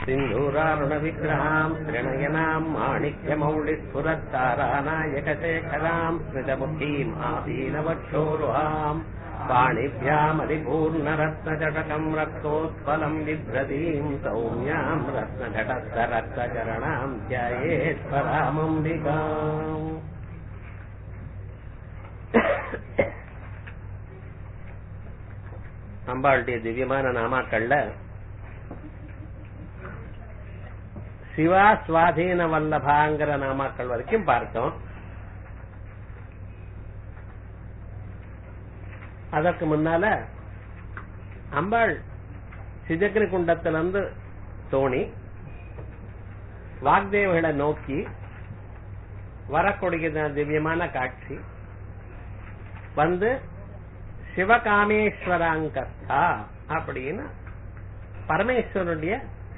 सिन्धूरारुणविग्रहाम् त्रिणयनाम् माणिक्यमौलिस्फुरत्तारानायकशेखराम् स्मृतमुखीम् आसीनवक्षोरुहाम् पाणिभ्यामधिपूर्णरत्नजटकम् रक्तोत्पलम् बिभ्रतीम् सौम्याम् रत्नघटस्थरक्तचरणाम् ध्यायेत्परामम्बिकाम् அம்பாளுடைய திவ்யமான நாமாக்கள்ல சிவா சுவாதீன வல்லபாங்கிற நாமாக்கள் வரைக்கும் பார்த்தோம் அதற்கு முன்னால அம்பாள் சிதக்னி குண்டத்திலிருந்து தோணி வாக்தேவர்களை நோக்கி வரக்கூடிய திவ்யமான காட்சி வந்து சிவகாமேஸ்வராங்கஸ்தா அப்படின்னு பரமேஸ்வரனுடைய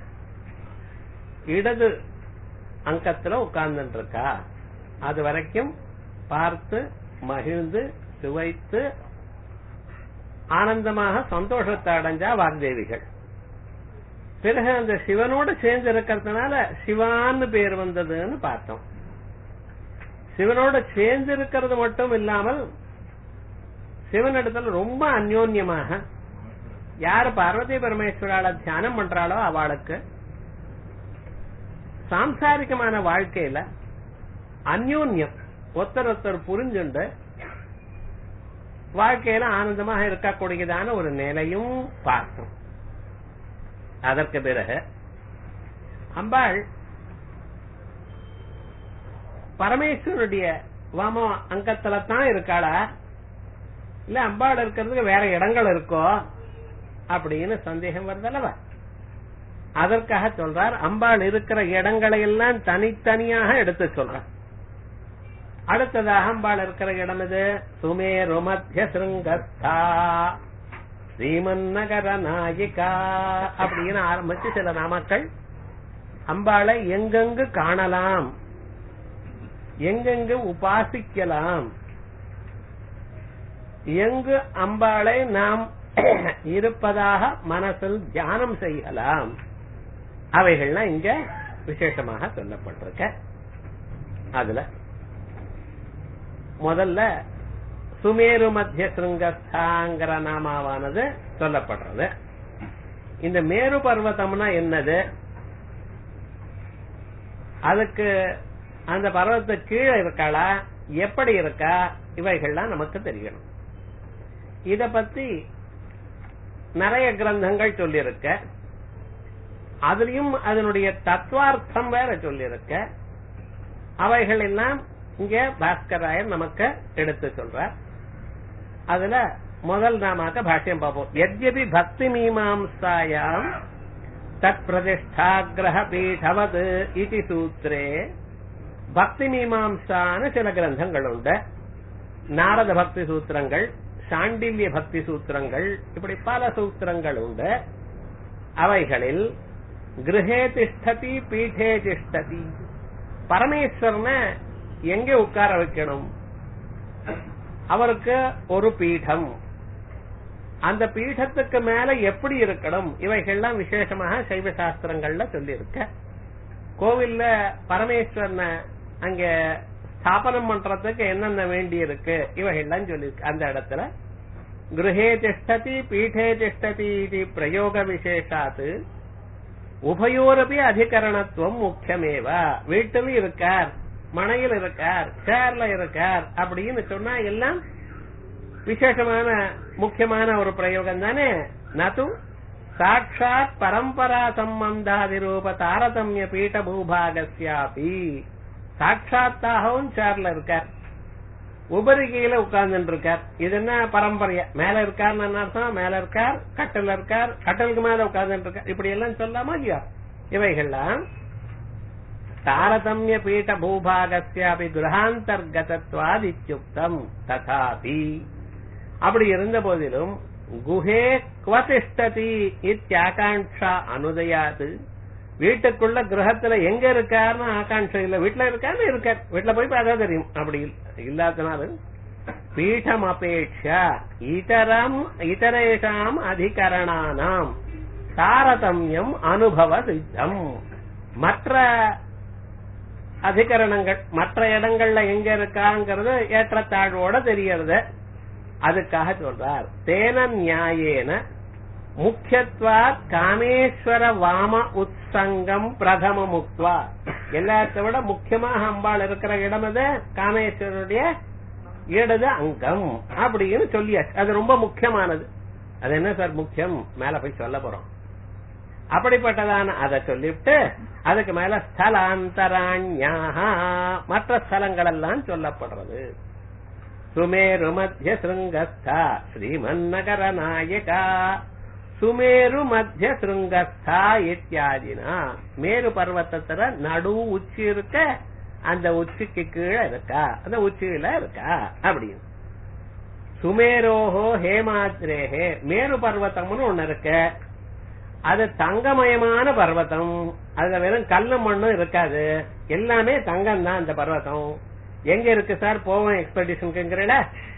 இடது அங்கத்துல உட்கார்ந்துட்டு இருக்கா அது வரைக்கும் பார்த்து மகிழ்ந்து சுவைத்து ஆனந்தமாக சந்தோஷத்தை அடைஞ்சா வாக்தேவிகள் பிறகு அந்த சிவனோடு சேர்ந்து இருக்கிறதுனால சிவான்னு பேர் வந்ததுன்னு பார்த்தோம் சிவனோட சேர்ந்து இருக்கிறது மட்டும் இல்லாமல் சிவனிடத்துல ரொம்ப அந்யோன்யமாக யார் பார்வதி பரமேஸ்வரால தியானம் பண்றாளோ அவளுக்கு சாம்சாரிகமான வாழ்க்கையில அந்யோன்யம் ஒருத்தர் ஒருத்தர் புரிஞ்சுண்டு வாழ்க்கையில ஆனந்தமாக இருக்கக்கூடியதான ஒரு நிலையும் பார்த்தோம் அதற்கு பிறகு அம்பாள் பரமேஸ்வருடைய வாம அங்கத்துல தான் இருக்காளா இல்ல அம்பாள் இருக்கிறதுக்கு வேற இடங்கள் இருக்கோ அப்படின்னு சந்தேகம் வருதல்லவா அதற்காக சொல்றார் அம்பாள் இருக்கிற இடங்களை எல்லாம் தனித்தனியாக எடுத்து சொல்றார் அடுத்ததாக அம்பாள் இருக்கிற இடம் இது சுமேரு மத்திய சிருங்கஸ்தா ஸ்ரீமன்னகர நாயிகா அப்படின்னு ஆரம்பிச்சு சில நாமக்கள் அம்பாளை எங்கெங்கு காணலாம் எங்கெங்கு உபாசிக்கலாம் எங்கு அம்பாளை நாம் இருப்பதாக மனசில் தியானம் செய்யலாம் அவைகள்லாம் இங்க விசேஷமாக சொல்லப்பட்டிருக்க அதுல முதல்ல சுமேரு மத்திய சிருங்கஸ்தாங்கிற நாமாவானது சொல்லப்படுறது இந்த மேரு பர்வதம்னா என்னது அதுக்கு அந்த பர்வத்துக்கு கீழே இருக்காளா எப்படி இருக்கா இவைகள்லாம் நமக்கு தெரியணும் இத பத்தி நிறைய கிரந்தங்கள் சொல்லியிருக்க அதுலயும் அதனுடைய தத்துவார்த்தம் வேற சொல்லியிருக்க அவைகள் எல்லாம் இங்க பாஸ்கராயர் நமக்கு எடுத்து சொல்றார் அதுல முதல் நாமாக்க பாஷ்யம் பார்ப்போம் எத்யபி பக்தி மீமாம்சாயாம் தத் பிரதிஷ்டாகிரக பீடவது இது சூத்திரே பக்தி மீமாம்சான சில கிரந்தங்கள் உண்டு நாரத பக்தி சூத்திரங்கள் சாண்டில்ய பக்தி சூத்திரங்கள் இப்படி பல சூத்திரங்கள் உண்டு அவைகளில் கிரகே திஷ்டதி பீఠே திஷ்டதி பரமேஸ்வரனை எங்கே உட்கார வைக்கணும் அவருக்கு ஒரு பீடம் அந்த பீடத்துக்கு மேல எப்படி இருக்கணும் இவைகள்லாம் விசேஷமாக சைவ சாஸ்திரங்கள்ல சொல்லி இருக்க கோவில்ல பரமேஸ்வரனை அங்க ஸ்தாபனம் பண்றதுக்கு என்னென்ன வேண்டி இருக்கு இவைகள்லாம் சொல்லியிருக்கு அந்த இடத்துல கிரகே திஷ்டதி பீఠே திஷ்டதி இது பிரயோக விசேஷாத்து உபயோரபி அதிகரணத்துவம் முக்கியமேவ வீட்டிலும் இருக்கார் மனையில் இருக்கார் சேர்ல இருக்கார் அப்படின்னு சொன்னா எல்லாம் விசேஷமான முக்கியமான ஒரு பிரயோகம் தானே நது சாட்சாத் பரம்பரா சம்பந்தாதி ரூப தாரதமிய பீட்ட பூபாகசியாபி சாட்சாத்தாகவும் சேர்ல இருக்கார் உபரிகையில உட்கார்ந்து இருக்கார் இது என்ன பரம்பரையா மேல இருக்கார் அர்த்தம் மேல இருக்கார் கட்டல் இருக்கார் கட்டலுக்கு மேல உட்கார்ந்து இருக்கார் இப்படி எல்லாம் சொல்லாமா இல்லையா இவைகள்லாம் தாரதமிய பீட்ட பூபாகசியாபி கிரகாந்தர்கதத்வாத் இத்தியுக்தம் ததாபி அப்படி இருந்த போதிலும் குஹே குவதிஷ்டதி இத்தியாகாங்ஷா அனுதயாது வீட்டுக்குள்ள கிரகத்துல எங்க இருக்காருன்னு ஆகாங்ஷை இல்ல வீட்டுல இருக்காருன்னு இருக்கார் வீட்டுல போய் பார்த்தா தெரியும் அப்படி இல்லாதனால பீடம் அபேட்சா இதரம் இதரேஷாம் அதிகரணானாம் தாரதமியம் அனுபவ சித்தம் மற்ற அதிகரணங்கள் மற்ற இடங்கள்ல எங்க இருக்காங்கிறது ஏற்றத்தாழ்வோட தெரியறது அதுக்காக சொல்றார் தேன நியாயேன முக்கியத்வா காமேஸ்வர வாம உத்சங்கம் பிரதம முக்துவா எல்லாத்த விட முக்கியமாக அம்பாள் இருக்கிற இடம் அது காமேஸ்வரனுடைய இடது அங்கம் அப்படின்னு சொல்லியாச்சு அது ரொம்ப முக்கியமானது அது என்ன சார் முக்கியம் மேல போய் சொல்ல போறோம் அப்படிப்பட்டதான அதை சொல்லிவிட்டு அதுக்கு மேல ஸ்தலாந்தராண்யாக மற்ற ஸ்தலங்கள் எல்லாம் சொல்லப்படுறது சுமேரு மத்திய சிருங்கஸ்தா ஸ்ரீமன்னகர நாயகா சுமேரு மத்திய சிருங்கஸ்தா இத்தியாதினா மேரு பர்வத்தத்துல நடு உச்சி இருக்க அந்த உச்சிக்கு கீழே இருக்கா அந்த உச்சியில இருக்கா அப்படின்னு சுமேரோஹோ ஹேமாத்ரேஹே மேரு பர்வத்தம்னு ஒண்ணு இருக்கு அது தங்கமயமான பர்வதம் அதுல வெறும் கல்லு மண்ணும் இருக்காது எல்லாமே தங்கம் தான் அந்த பர்வதம் எங்க இருக்கு சார் போவோம் எக்ஸ்பெடிஷனுக்குங்கிறல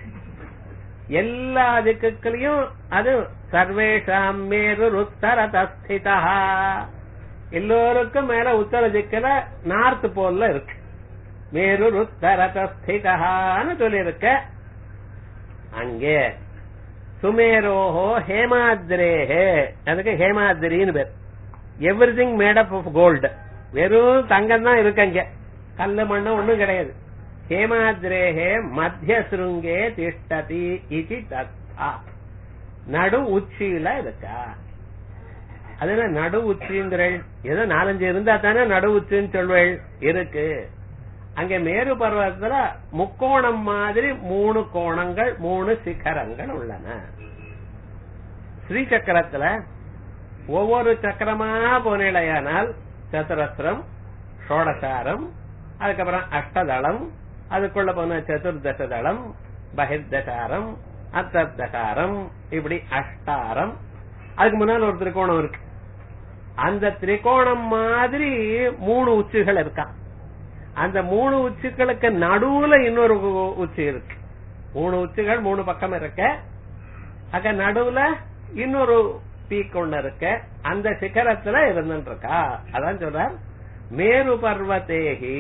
எல்லா திக்குகளையும் அது சர்வேஷாம் மேரு உத்தர தஸ்திதா எல்லோருக்கும் மேல உத்தர திக்குல நார்த் போல்ல இருக்கு மேரு உத்தர தஸ்திதான்னு சொல்லியிருக்க அங்கே சுமேரோஹோ ஹேமாத்ரேஹே அதுக்கு ஹேமாத்ரின்னு பேர் everything made up of gold வெறும் தங்கம் தான் இருக்கு அங்க கல்லு மண்ணு ஒண்ணும் கிடையாது ஹேமாத்ரேஹே மத்திய சுருங்கே திஷ்டதி இது தத்தா நடு உச்சியில இருக்கா அது என்ன நடு உச்சிங்கிறள் ஏதோ நாலஞ்சு இருந்தா தானே நடு உச்சின்னு சொல்வேள் இருக்கு அங்க மேரு பர்வதத்துல முக்கோணம் மாதிரி மூணு கோணங்கள் மூணு சிகரங்கள் உள்ளன ஸ்ரீ சக்கரத்துல ஒவ்வொரு சக்கரமா போனிலையானால் சதுரஸ்ரம் ஷோடசாரம் அதுக்கப்புறம் அஷ்டதளம் அதுக்குள்ள போன சதுர்தச தளம் பகிர்தசாரம் அர்த்ததசாரம் இப்படி அஷ்டாரம் அதுக்கு முன்னால் ஒரு திரிகோணம் இருக்கு அந்த திரிகோணம் மாதிரி மூணு உச்சிகள் இருக்கா அந்த மூணு உச்சிகளுக்கு நடுவுல இன்னொரு உ- உச்சி இருக்கு மூணு உச்சிகள் மூணு பக்கம் இருக்க அங்க நடுவுல இன்னொரு பீக் ஒண்ணு இருக்கு அந்த சிகரத்துல இருந்துட்டு இருக்கா அதான் சொல்றார் மேரு பர்வதேகி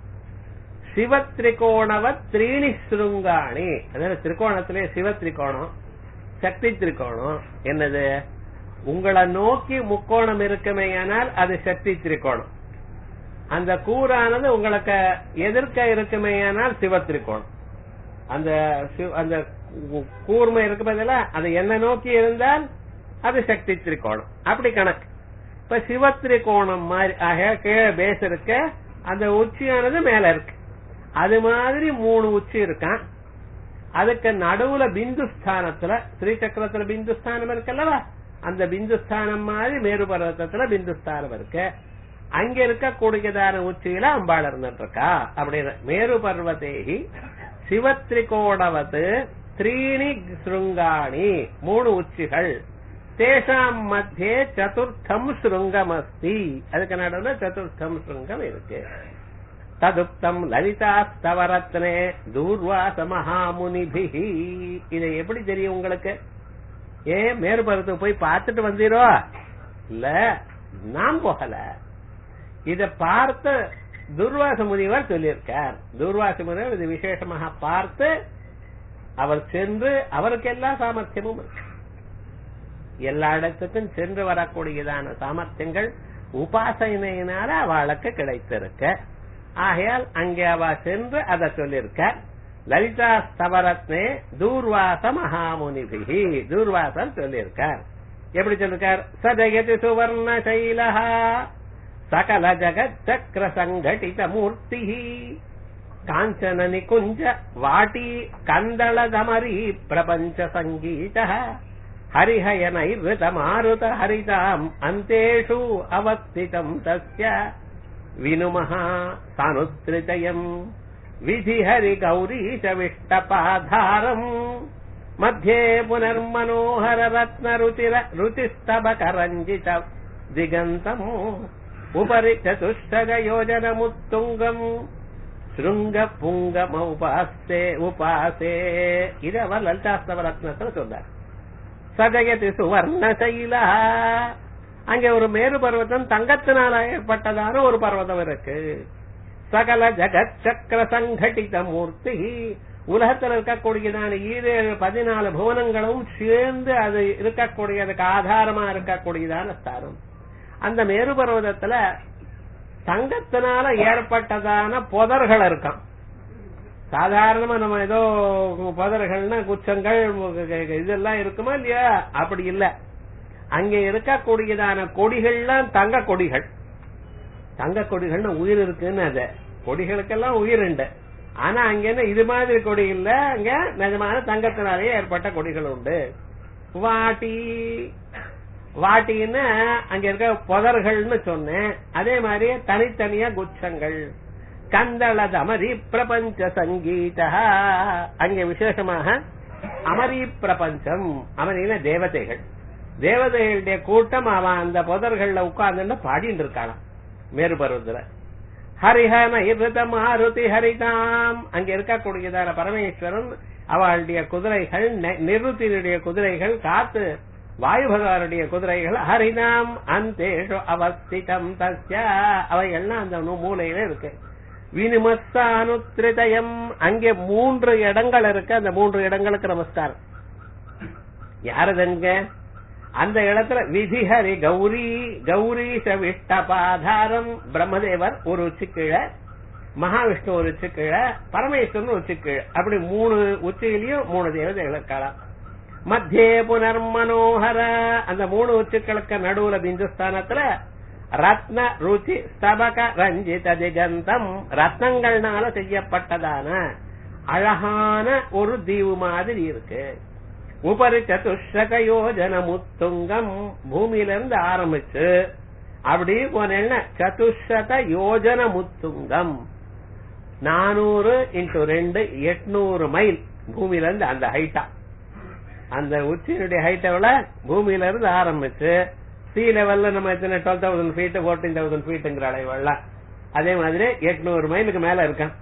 சிவ திரிகோணவத் த்ரீணி சுருங்காணி அதாவது திரிகோணத்திலே சிவ திரிகோணம் சக்தி திரிகோணம் என்னது உங்களை நோக்கி முக்கோணம் இருக்குமேயானால் அது சக்தி திரிகோணம் அந்த கூறானது உங்களுக்கு எதிர்க்க இருக்குமேயானால் சிவ திரிகோணம் அந்த சிவ- அந்த கூ- கூர்மை இருக்கு பதிலா அது என்ன நோக்கி இருந்தால் அது சக்தி திரிகோணம் அப்படி கணக்கு இப்ப சிவ திரிகோணம் மாதிரி ஆக கீழே பேஸ் இருக்க அந்த உச்சியானது மேல இருக்கு அது மாதிரி மூணு உச்சி இருக்கான் அதுக்கு நடுவுல பிந்து ஸ்தானத்துல ஸ்ரீ சக்கரத்துல பிந்து ஸ்தானம் இருக்குல்லவா அந்த பிந்து ஸ்தானம் மாதிரி மேரு பர்வத்தத்துல பிந்து ஸ்தானம் இருக்கு அங்க இருக்க கூடியதான உச்சியில அம்பாள் இருந்துட்டு இருக்கா அப்படின்னு மேரு பர்வதேகி சிவத்ரிகோணவத்து த்ரீணி ஸ்ருங்காணி மூணு உச்சிகள் தேசாம் மத்தியே சதுர்த்தம் ஸ்ருங்கம் அஸ்தி அதுக்கு நடுவுல சதுர்த்தம் ஸ்ருங்கம் இருக்கு ததுப்தம் லலிதா ஸ்தவரத்னே தூர்வாச மகாமுனிபிஹி இதை எப்படி தெரியும் உங்களுக்கு ஏன் மேற்பரத்துக்கு போய் பார்த்துட்டு வந்தீரோ இல்ல நான் போகல இத பார்த்து துர்வாச முனிவர் சொல்லியிருக்கார் துர்வாச முனிவர் இது விசேஷமாக பார்த்து அவர் சென்று அவருக்கு எல்லா சாமர்த்தியமும் இருக்கு எல்லா இடத்துக்கும் சென்று வரக்கூடியதான சாமர்த்தியங்கள் உபாசனையினால அவளுக்கு கிடைத்திருக்க ஆகையால் அங்கே அவ சென்று அதை சொல்லியிருக்க லலிதா ஸ்தவரத்னே தூர்வாச மகாமுனிபிகி தூர்வாசர் சொல்லியிருக்கார் எப்படி சொல்லிருக்கார் சஜயதி சுவர்ண சைலஹா சகல ஜகத் சக்கர சங்கடித மூர்த்தி காஞ்சன நிகுஞ்ச வாட்டி கந்தள தமரி பிரபஞ்ச சங்கீத ஹரிஹயனைர்வித மாருத ஹரிதாம் அந்தேஷு அவஸ்திதம் தஸ்ய வினுமः சானுத்ரிதயம் விதிஹரி கௌரீஷ விஷ்டபாधारम् मध्ये पुनर्मनोहर रत्न रुचिर रुचिस्तबकरञ्जित दिगन्तम् उपरि चतुष्टग योजनमुत्तुङ्गम् ಶೃಂಗ ಪುಂಗಮ ಉಪಾಸೆ ಉಪಾಸೆ ಇದು அவர் லலிதாஸ்தவ ரத்னத்துல சொல்றார் சதயதி சுவர்ண சைல அங்க ஒரு மேரு பர்வதம் தங்கத்தினால ஏற்பட்டதான ஒரு பர்வதம் இருக்கு சகல ஜகத் சக்கர சங்கடித மூர்த்தி உலகத்தில் இருக்கக்கூடியதான ஈரேழு பதினாலு புவனங்களும் சேர்ந்து அது இருக்கக்கூடியதுக்கு ஆதாரமா இருக்கக்கூடியதான ஸ்தானம் அந்த மேரு பர்வதத்துல தங்கத்தினால ஏற்பட்டதான புதர்கள் இருக்கான் சாதாரணமா நம்ம ஏதோ புதர்கள்னா குச்சங்கள் இதெல்லாம் இருக்குமா இல்லையா அப்படி இல்ல அங்க இருக்கக்கூடியதான கொடிகள்லாம் தங்க கொடிகள் தங்க கொடிகள்னு உயிர் இருக்குன்னு அது கொடிகளுக்கெல்லாம் உயிர் உண்டு ஆனா அங்க என்ன இது மாதிரி கொடி இல்ல அங்க நிஜமான தங்கத்தினாலேயே ஏற்பட்ட கொடிகள் உண்டு வாட்டி வாட்டின்னா அங்க இருக்க புதர்கள்னு சொன்னேன் அதே மாதிரி தனித்தனியா குச்சங்கள் கந்தளது அமரி பிரபஞ்ச சங்கீத அங்க விசேஷமாக அமரி பிரபஞ்சம் அமரின தேவதைகள் தேவதைகளுடைய கூட்டம் அவன் அந்த புதர்கள்ல உட்கார்ந்து பாடிட்டு இருக்காளாம் மேரு பருவத்துல ஹரிஹன இருத மாருதி ஹரிதாம் அங்க இருக்கக்கூடியதான பரமேஸ்வரன் அவளுடைய குதிரைகள் நிருத்தினுடைய குதிரைகள் காத்து வாயு பகவானுடைய குதிரைகள் ஹரிதாம் அந்தேஷு அவஸ்திதம் தஸ்ய அவைகள்லாம் அந்த மூலையில இருக்கு வினிமஸ்தானுத்ரிதயம் அங்கே மூன்று இடங்கள் இருக்கு அந்த மூன்று இடங்களுக்கு நமஸ்காரம் யாரதுங்க அந்த இடத்துல விதிஹரி கௌரி கௌரீச விஷ்டபாதாரம் பிரம்மதேவர் ஒரு உச்சி கீழே மகாவிஷ்ணு ஒரு உச்சி கீழே பரமேஸ்வரன் உச்சி கீழே அப்படி மூணு உச்சியிலையும் மூணு தேவதைகள் இருக்கலாம் மத்தியே புனர் மனோகர அந்த மூணு உச்சுக்களுக்கு நடுவுல பிந்துஸ்தானத்துல ரத்ன ருச்சி ஸ்தபக ரஞ்சித திகந்தம் ரத்னங்கள்னால செய்யப்பட்டதான அழகான ஒரு தீவு மாதிரி இருக்கு உபரி சதுஷக யோஜன முத்துங்கம் பூமியில இருந்து ஆரம்பிச்சு அப்படி போனேன்னா சதுஷத யோஜன முத்துங்கம் நானூறு இன்டூ ரெண்டு எட்நூறு மைல் பூமியில இருந்து அந்த ஹைட்டா அந்த உச்சியினுடைய ஹைட் எவ்வளவு பூமியில இருந்து ஆரம்பிச்சு சி லெவல்ல நம்ம எத்தனை twelve thousand feet fourteen thousand ஃபீட்டுங்கிற அளவுலாம் அதே மாதிரி எட்நூறு மைலுக்கு மேல இருக்கான்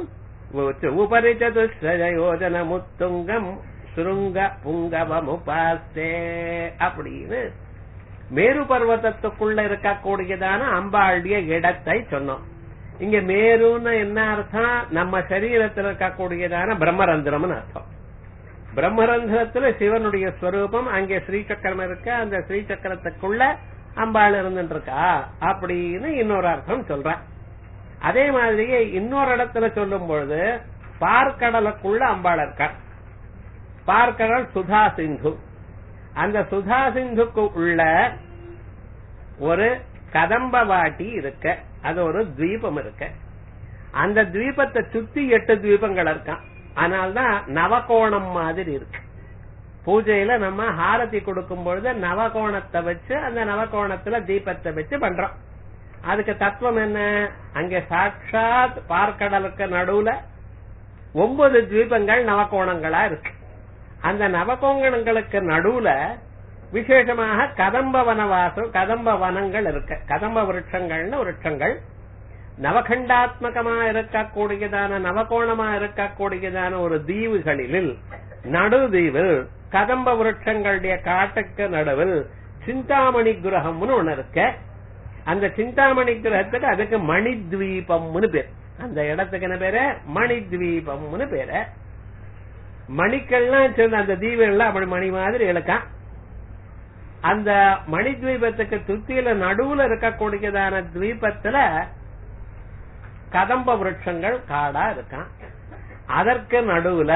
உபரி சதுஷ யோஜன முத்துங்கம் சுருங்க புங்கவமுபாஸ்தே அப்படின்னு மேரு பர்வதத்துக்குள்ள இருக்கக்கூடியதான அம்பாளுடைய இடத்தை சொன்னோம் இங்க மேருன்னு என்ன அர்த்தம் நம்ம சரீரத்தில் இருக்கக்கூடியதான பிரம்மரந்திரம்னு அர்த்தம் பிரம்மரந்திரத்துல சிவனுடைய ஸ்வரூபம் அங்கே ஸ்ரீசக்கரம் இருக்க அந்த ஸ்ரீசக்கரத்துக்குள்ள அம்பாள் இருந்துட்டு இருக்கா அப்படின்னு இன்னொரு அர்த்தம் சொல்றேன் அதே மாதிரியே இன்னொரு இடத்துல சொல்லும் பொழுது பார்க்கடலுக்குள்ள அம்பாள் இருக்கா பார்க்கடல் சுதா சிந்து அந்த சுதா சிந்துக்கு உள்ள ஒரு கதம்ப வாட்டி இருக்க அது ஒரு தீபம் இருக்க அந்த தீபத்தை சுத்தி எட்டு தீபங்கள் இருக்கான் அதனால்தான் நவகோணம் மாதிரி இருக்கு பூஜையில நம்ம ஹாரதி கொடுக்கும் பொழுது நவகோணத்தை வச்சு அந்த நவகோணத்துல தீபத்தை வச்சு பண்றோம் அதுக்கு தத்துவம் என்ன அங்க சாட்சாத் பார்க்கடலுக்கு நடுவுல ஒன்பது தீபங்கள் நவகோணங்களா இருக்கு அந்த நவகோங்கணங்களுக்கு நடுவுல விசேஷமாக கதம்ப வனவாசம் கதம்ப வனங்கள் இருக்கு கதம்ப விருட்சங்கள்னு விருட்சங்கள் நவகண்டாத்மகமா இருக்கக்கூடியதான நவகோணமா இருக்கக்கூடியதான ஒரு தீவுகளில் நடுதீவில் கதம்ப விருட்சங்களுடைய காட்டுக்கு நடுவில் சிந்தாமணி கிரகம்னு ஒண்ணு இருக்க அந்த சிந்தாமணி கிரகத்துக்கு அதுக்கு மணித்வீபம்னு பேர் அந்த இடத்துக்கு என்ன பேரு மணித்வீபம்னு பேரு மணிக்கள்லாம் சேர்ந்த அந்த தீவுகள்லாம் அப்படி மணி மாதிரி இழுக்கான் அந்த மணி தீபத்துக்கு துத்தியில நடுவுல இருக்கக்கூடியதான தீபத்துல கதம்ப விருட்சங்கள் காடா இருக்கான் அதற்கு நடுவுல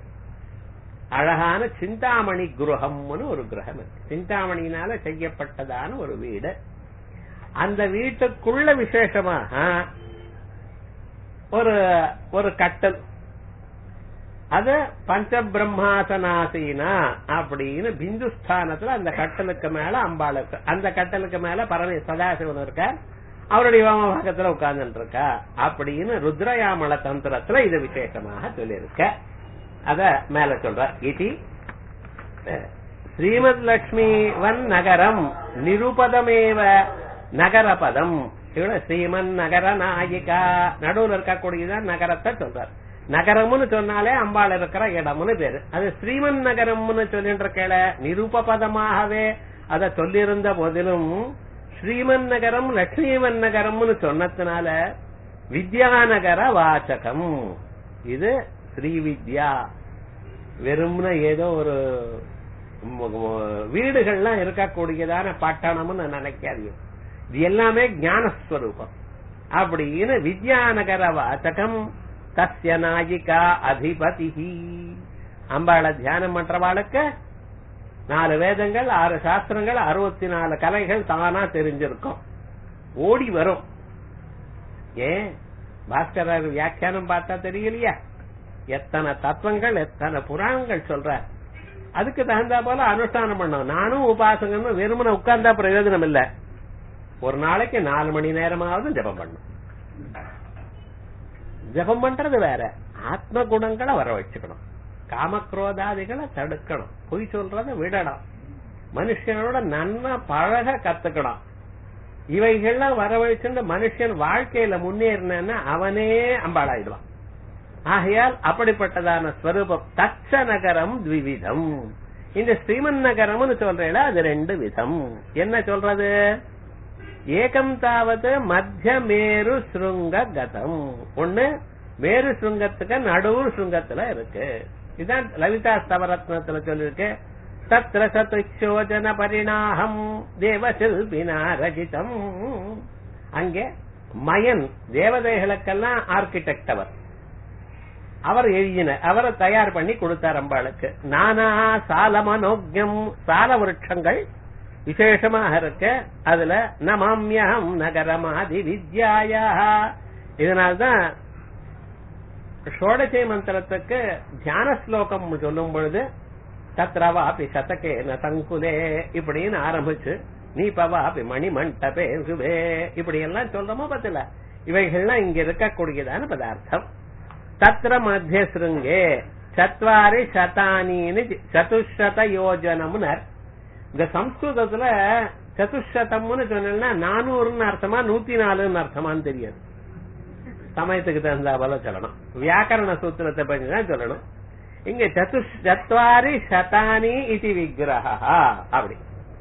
அழகான சிந்தாமணி குருகம்னு ஒரு கிரகம் இருக்கு சிந்தாமணியினால செய்யப்பட்டதான ஒரு வீடு அந்த வீட்டுக்குள்ள விசேஷமாக ஒரு ஒரு கட்டல் அது பஞ்சபிரம்மாசனாசீனா அப்படின்னு பிந்துஸ்தானத்துல அந்த கட்டலுக்கு மேல அம்பாள் இருக்கு அந்த கட்டலுக்கு மேல பரமே சதாசிவன் இருக்க அவருடைய வாமபாகத்துல உட்கார்ந்துட்டு இருக்கா அப்படின்னு ருத்ரயாமல தந்திரத்துல இது விசேஷமாக சொல்லியிருக்க அத மேல சொல்ற இது ஸ்ரீமத் லட்சுமி வன் நகரம் நிருபதமேவ நகரபதம் இவ்வளவு ஸ்ரீமன் நகர நாயிகா நடுவுல இருக்கக்கூடியதான் நகரத்தை சொல்றார் நகரம்னு சொன்னாலே அம்பாள் இருக்கிற இடம்னு பேரு அது ஸ்ரீமன் நகரம்னு சொல்லிட்டு இருக்கல நிருபபதமாகவே அத சொல்லியிருந்த போதிலும் ஸ்ரீமன் நகரம் லட்சுமிமன் நகரம்னு சொன்னதுனால வித்யாநகர வாச்சகம் இது ஸ்ரீ வித்யா வெறும்ன ஏதோ ஒரு ம- ம- வீடுகள்லாம் இருக்கக்கூடியதான பட்டணம்னு நினைக்காதீங்க இது எல்லாமே ஞானஸ்வரூபம் அப்படின்னு வித்யாநகர வாச்சகம் தஸ்ய நாயிகா அதிபதி அம்பாள தியானம் பண்றவாளுக்கு நாலு வேதங்கள் ஆறு சாஸ்திரங்கள் அறுபத்தி நாலு கலைகள் தானா தெரிஞ்சிருக்கும் ஓடி வரும் ஏன் பாஸ்கரர் வியாக்கியானம் பார்த்தா தெரியலையா எத்தனை தத்துவங்கள் எத்தனை புராணங்கள் சொல்ற அதுக்கு தகுந்தா போல அனுஷ்டானம் பண்ணும் நானும் உபாசகன்னு வெறுமனை உட்கார்ந்தா பிரயோஜனம் இல்ல ஒரு நாளைக்கு நாலு மணி நேரமாவது ஜெபம் பண்ணும் ஜெபம் பண்றது வேற ஆத்ம குணங்களை வர வச்சுக்கணும் காமக்ரோதாதிகளை தடுக்கணும் பொய் சொல்றத விடணும் மனுஷனோட நன்னா பழக கத்துக்கணும் இவைகள்லாம் வரவழைச்சுட்டு மனுஷன் வாழ்க்கையில முன்னேறினா அவனே அம்பாளாயிடுவான் ஆகையால் அப்படிப்பட்டதான ஸ்வரூபம் தச்ச நகரம் த்விவிதம் இந்த ஸ்ரீமன் நகரம்னு சொல்றேல அது ரெண்டு விதம் என்ன சொல்றது ஏகம் தாவது மத்திய மேரு ஸ்ருங்க கதம் ஒண்ணு மேரு ஸ்ருங்கத்துக்கு நடுவு ஸ்ருங்கத்துல இருக்கு இதான் லலிதா ஸ்தவரத்னத்துல சொல்லிருக்கு தத்ர சதுச்சோஜன பரிணாகம் தேவசில்பினா ரஜிதம் அங்கே மயன் தேவதைகளுக்கெல்லாம் ஆர்கிடெக்ட் அவர் அவர் எழுதின அவரை தயார் பண்ணி கொடுத்தார் அம்பாளுக்கு நானா சால மனோக்யம் சால விருட்சங்கள் விசேஷமாக இருக்க அதுல நமாமியம் நகரமாதி வித்யாயா இதனால்தான் ஷோடசை மந்திரத்துக்கு தியான ஸ்லோகம் சொல்லும் பொழுது தத்ரவாபி சதகே ந சங்குலே இப்படின்னு ஆரம்பிச்சு நீ பவாபி மணி மண்டபே சுபே இப்படி எல்லாம் சொல்றோமோ பத்தில இவைகள்லாம் இங்க இருக்கக்கூடியதான பதார்த்தம் தத்ர மத்திய சிருங்கே சத்வாரி சதானின்னு சதுஷத யோஜனம்னர் இந்த சம்ஸ்கிருதத்துல சதுஷதம்னு சொன்னா நானூறுன்னு அர்த்தமா நூத்தி நாலுன்னு அர்த்தமான்னு தெரியாது சமயத்துக்கு தகுந்த போல சொல்லணும் வியாக்கரண சூத்திரத்தை பற்றி தான் சொல்லணும் இங்க சதுஷ் சத்வாரி சதானி இது விக்கிரகா அப்படி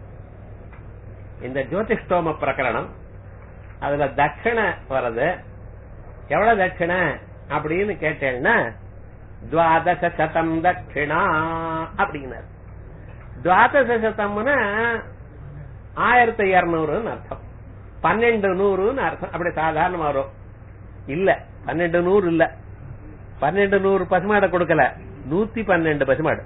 இந்த ஜோதிஷ்டோம பிரகரணம் அதுல தட்சிணை வர்றது எவ்வளவு தட்சிணை அப்படின்னு கேட்டேன்னா துவாதச சதம் தட்சிணா அப்படின்னாரு துவாதச சதம்னா ஆயிரத்தி இருநூறுன்னு அர்த்தம் பன்னெண்டு நூறுன்னு அர்த்தம் அப்படி சாதாரணமா வரும் இல்ல பன்னெண்டு நூறு இல்ல பன்னெண்டு நூறு பசுமாடை கொடுக்கல நூத்தி பன்னெண்டு பசுமாடு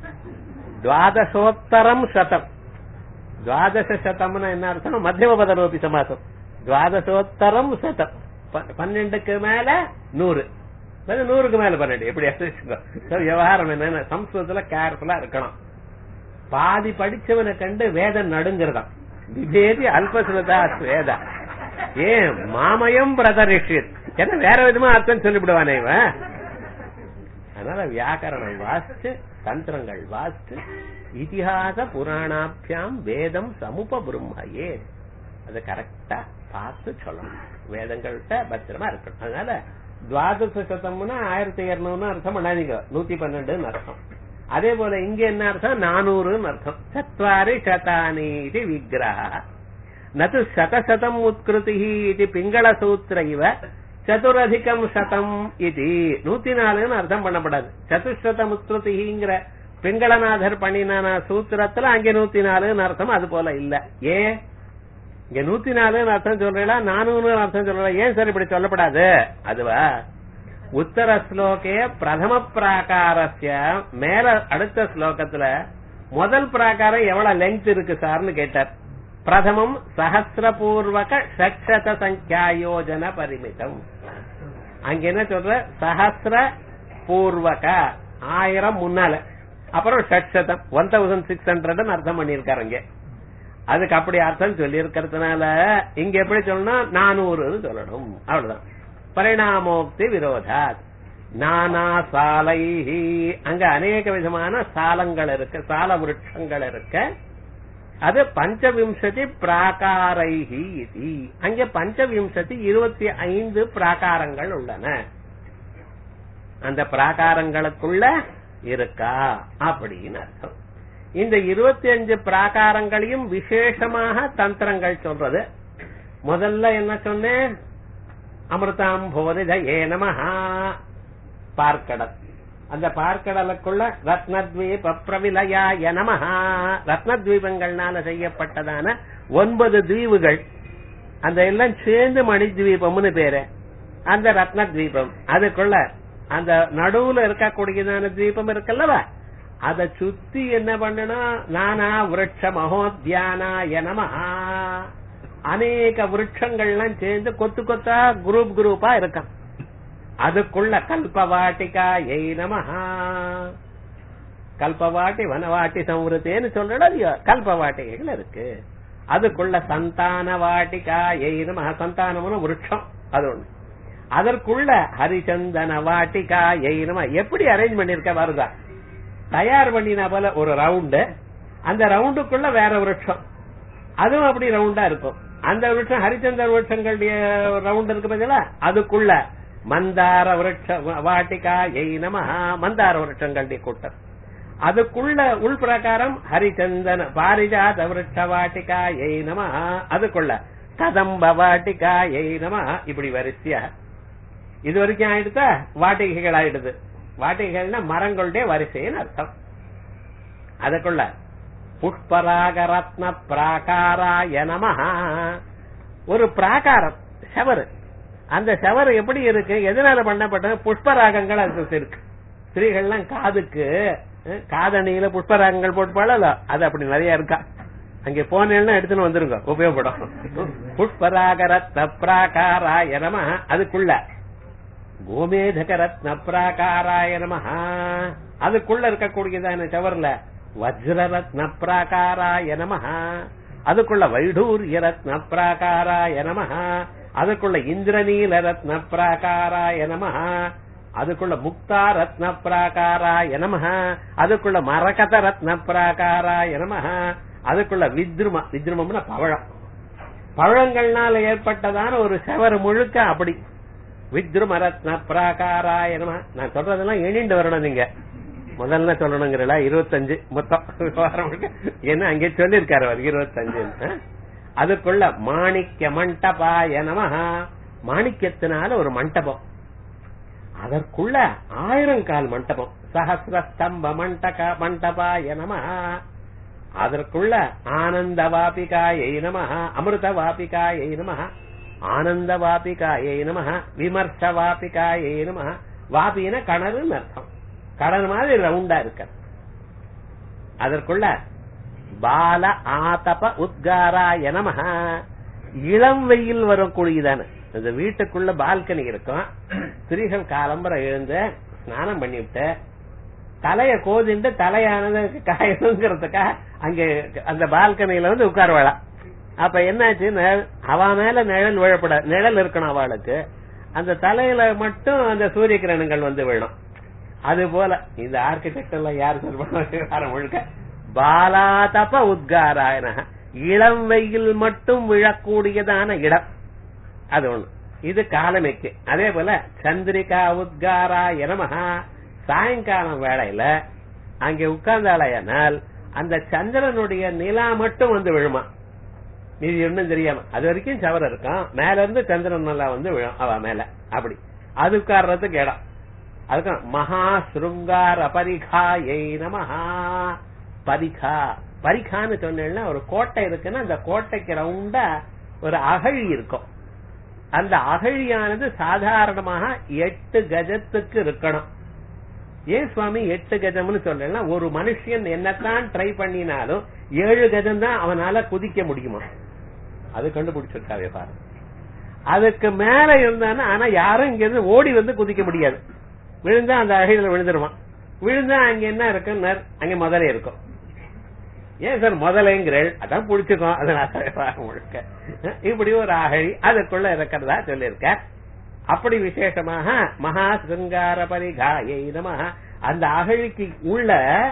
துவாதசோத்தரம் சதம் துவாதச சதம்னா என்ன அர்த்தம் மத்தியம பதரோபி சமாசம் துவாதசோத்தரம் சதம் ப- பன்னெண்டுக்கு மேல நூறு அது நூறுக்கு மேல பன்னெண்டு எப்படி வச்சுக்கோ. So, விவகாரம் என்னன்னா சம்ஸ்கிருதத்துல கேர்ஃபுல்லா இருக்கணும் பாதி படிச்சவனை கண்டு வேதம் நடுங்கிறதாம் விபேதி அல்பசுலதா வேத ஏன் மாமயம் பிரதரிஷித் என்ன வேற விதமா அர்த்தம் சொல்லிவிடுவானே இவன் அதனால வியாக்கரணம் வாசிச்சு தந்திரங்கள் வாசிச்சு இதிகாச புராணாபியாம் வேதம் சமுப பிரம்மையே அதை கரெக்டா பார்த்து சொல்லணும் வேதங்கள்கிட்ட பத்திரமா இருக்கணும் அதனால துவாதச சதம்னா ஆயிரத்தி இருநூறுன்னு அர்த்தம் பண்ணாதீங்க நூத்தி பன்னெண்டுன்னு அர்த்தம் அதே போல இங்க என்ன அர்த்தம் நானூறுன்னு அர்த்தம் சத்வாரி சதானி இது விக்கிரக நது சதசதம் உத்கிருதி இது பிங்கள சூத்திர இவ சதுரதிகம் சதம் இது நூத்தி நாலுன்னு அர்த்தம் பண்ணப்படாது சதுசதம் உத்கிருதிங்கிற பிங்களநாதர் பண்ணின சூத்திரத்துல அங்கே நூத்தி நாலுன்னு அர்த்தம் அது போல இல்ல ஏன் இங்க நூத்தி நாலுன்னு அர்த்தம் சொல்றீங்களா நானூறு அர்த்தம் சொல்றா ஏன் சார் இப்படி சொல்லப்படாது அதுவா உத்தர ஸ்லோகே பிரதம பிராகாரஸ்ய மேல அடுத்த ஸ்லோகத்துல முதல் பிராகாரம் எவ்வளவு லெங்த் இருக்கு சார்னு கேட்டார் பிரதமம் சஹசிரபூர்வக ஷட்சத சங்கியாயோஜன பரிமிதம் அங்க என்ன சொல்ற சஹசிர பூர்வக ஆயிரம் முன்னால அப்புறம் ஷட்சதம் ஒன் தௌசண்ட் சிக்ஸ் ஹண்ட்ரட் அர்த்தம் பண்ணிருக்காரு இங்க அதுக்கு அப்படி அர்த்தம் சொல்லி இருக்கிறதுனால இங்க எப்படி சொல்லணும் நானூறுன்னு சொல்லணும் அவ்வளவுதான் பரிணாமோக்தி விரோதாத் நானா சாலை அங்க அநேக விதமான சாலங்கள் இருக்கு சால விருட்சங்கள் இருக்கு அது பஞ்சவிம்சதி பிராகாரைஹி இது அங்க பஞ்சவிம்சதி இருபத்தி ஐந்து பிராகாரங்கள் உள்ளன அந்த பிராகாரங்களுக்குள்ள இருக்கா அப்படின்னு அர்த்தம் இந்த இருபத்தி அஞ்சு பிராகாரங்களையும் விசேஷமாக தந்திரங்கள் சொல்றது முதல்ல என்ன சொன்னேன் அமிர்தாம் போதிதயே நமஹா பார்க்கடல் அந்த பார்க்கடலுக்குள்ள ரத்னத்வீப பிரவிலயாய நமஹா ரத்னத்வீபங்கள்னால செய்யப்பட்டதான ஒன்பது தீவுகள் அந்த எல்லாம் சேர்ந்து மணித்வீபம்னு பேரு அந்த ரத்னத்வீபம் அதுக்குள்ள அந்த நடுவுல இருக்கக்கூடியதான தீபம் இருக்குல்லவா அத சுத்தி என்ன பண்ணணும் நானா விருட்ச மகோத்தியானாய நமஹா அநேக விருட்சங்கள்லாம் சேர்ந்து கொத்து கொத்தா குரூப் குரூப்பா இருக்கான் அதுக்குள்ள கல்பவாட்டிகா எய் நமஹா கல்பவாட்டி வனவாட்டி சம்ருத்தேன்னு சொல்றோம் இல்லையோ கல்பவாட்டிகள் இருக்கு அதுக்குள்ள சந்தான வாட்டிகா எய் நமஹா சந்தானம்னு விருட்சம் அது ஒண்ணு அதற்குள்ள ஹரிச்சந்தன வாட்டிகா எய் நம எப்படி அரேஞ்ச் பண்ணிருக்க வருதா தயார் பண்ணின போல ஒரு ரவுண்டு அந்த ரவுண்டுக்குள்ள வேற விருட்சம் அதுவும் அப்படி ரவுண்டா இருக்கும் அந்த விருட்சம் ஹரிச்சந்திர விருட்சங்களுடைய ரவுண்ட் இருக்கு பார்த்தீங்களா அதுக்குள்ள மந்தார விருட்ச வாட்டிகா எய் நம மந்தார விருட்சங்களுடைய கூட்டம் அதுக்குள்ள உள் பிரகாரம் ஹரிச்சந்தன பாரிஜாத விருட்ச வாட்டிகா எய் நம அதுக்குள்ள கதம்ப வாட்டிகா எய் நம இப்படி வரிசையா இது வரைக்கும் ஆயிடுதா வாட்டிகைகள் ஆயிடுது வாட்டிகைகள்னா மரங்களுடைய வரிசைன்னு அர்த்தம் அதுக்குள்ள புஷ்பராக ரத்ன பிராகாராய நமஹா ஒரு பிராகாரம் செவரு அந்த செவரு எப்படி இருக்கு எதனால பண்ணப்பட்டது புஷ்பராகங்கள் அது இருக்கு ஸ்திரீகள்லாம் காதுக்கு அஹ், காதணியில புஷ்பராகங்கள் போட்டுப்பாளோ அது அப்படி நிறைய இருக்கா அங்க போனேன்னா எடுத்துன்னு வந்துருங்க உபயோகப்படும் புஷ்பராக ரத்ன பிராகாராய நமஹ அதுக்குள்ள கோமேதக ரத்ன பிராகாராய நமஹ அதுக்குள்ள இருக்கக்கூடியதான செவர்ல வஜ்ர ரத்ன பிராகாராய நமஹ அதுக்குள்ள வைடூரிய ரத்ன பிராகாராய நமஹ அதுக்குள்ள இந்திரநீல ரத்ன பிராகாராய நமஹ அதுக்குள்ள முக்தா ரத்ன பிராகாராய நமஹ அதுக்குள்ள மரகத ரத்ன பிராகாராய நமஹ அதுக்குள்ள வித்ரும வித்ருமம்னா பவழம் பழங்கள்னால ஏற்பட்டதான ஒரு செவர் முழுக்க அப்படி வித்ரும ரத்ன பிராகாராய நம நான் சொல்றதெல்லாம் எண்ணிண்டு வரணும் நீங்க முதல்ல சொல்லணுங்கிறல இருபத்தஞ்சு மொத்தம் வாரம் முழுக்க. ஏன்னா அங்கே சொல்லியிருக்காரு அவர் இருபத்தஞ்சு அதுக்குள்ள மாணிக்க மண்டபாய நமஹ மாணிக்கத்தினால ஒரு மண்டபம் அதற்குள்ள ஆயிரம் கால் மண்டபம் சஹசிர ஸ்தம்ப மண்டக மண்டபாய நமஹ அதற்குள்ள ஆனந்த வாபிகாயை நம அமிர்த வாபிகாயை நம ஆனந்த வாபிகாயை நம விமர்ச வாபிகாயை நம வாபின கணருன்னு அர்த்தம் கடல் மாதிரி ரவுண்டா இருக்க அதற்குள்ள பால ஆதப உத்காராய நம இளம் வெயில் வரக்கூடியதான இந்த வீட்டுக்குள்ள பால்கனி இருக்கும் ஸ்திரீகள் காலம்பரம் எழுந்து ஸ்நானம் பண்ணிவிட்டு தலைய கோதிண்டு தலையானது காயணுங்கிறதுக்காக அங்க அந்த பால்கனியில வந்து உட்காருவாளாம் அப்ப என்னாச்சு நிழல்- அவ மேல நிழல் விழப்பட நிழல் இருக்கணும் அவளுக்கு அந்த தலையில மட்டும் அந்த சூரிய கிரணங்கள் வந்து விழும் அது போல இந்த ஆர்கிடெக்ட் எல்லாம் யார் சொல்றாங்க முழுக்க பாலாதப உத்காராயன இளம் வெயில் மட்டும் விழக்கூடியதான இடம் அது ஒண்ணு இது காலமைக்கு அதே போல சந்திரிகா உத்காராய நமஹா சாயங்காலம் வேளையில அங்கே உட்கார்ந்தாலையானால் அந்த சந்திரனுடைய நிலா மட்டும் வந்து விழுமா இது ஒண்ணும் தெரியாம அது வரைக்கும் சவரம் இருக்கும் மேல இருந்து சந்திரன் நல்லா வந்து விழும் அவ மேல அப்படி அது உட்கார்றதுக்கு இடம் அதுக்கு மகா சுருங்கார பரிகாயை நமஹா பரிகா பரிகான்னு சொன்னேன்னா ஒரு கோட்டை இருக்குன்னா அந்த கோட்டைக்கு ரவுண்டா ஒரு அகழி இருக்கும் அந்த அகழியானது சாதாரணமாக எட்டு கஜத்துக்கு இருக்கணும் ஏன் சுவாமி எட்டு கஜம்னு சொல்றேன்னா ஒரு மனுஷன் என்னத்தான் ட்ரை பண்ணினாலும் ஏழு கஜம் தான் அவனால குதிக்க முடியுமா அது கண்டுபிடிச்சிருக்காவே பாரு அதுக்கு மேல இருந்தானா ஆனா யாரும் இங்க இருந்து ஓடி வந்து குதிக்க முடியாது விழுந்தா அந்த அகையில விழுந்துருவான் விழுந்தா அங்க என்ன இருக்குன்னு அங்க முதலே இருக்கும் ஏன் சார் முதலைங்கிறள் அதான் புடிச்சுக்கோம் அதனால முழுக்க இப்படி ஒரு அகழி அதுக்குள்ள இருக்கிறதா சொல்லியிருக்க அப்படி விசேஷமாக மகா சிருங்கார பரிகாயை நம அந்த அகழிக்கு உள்ள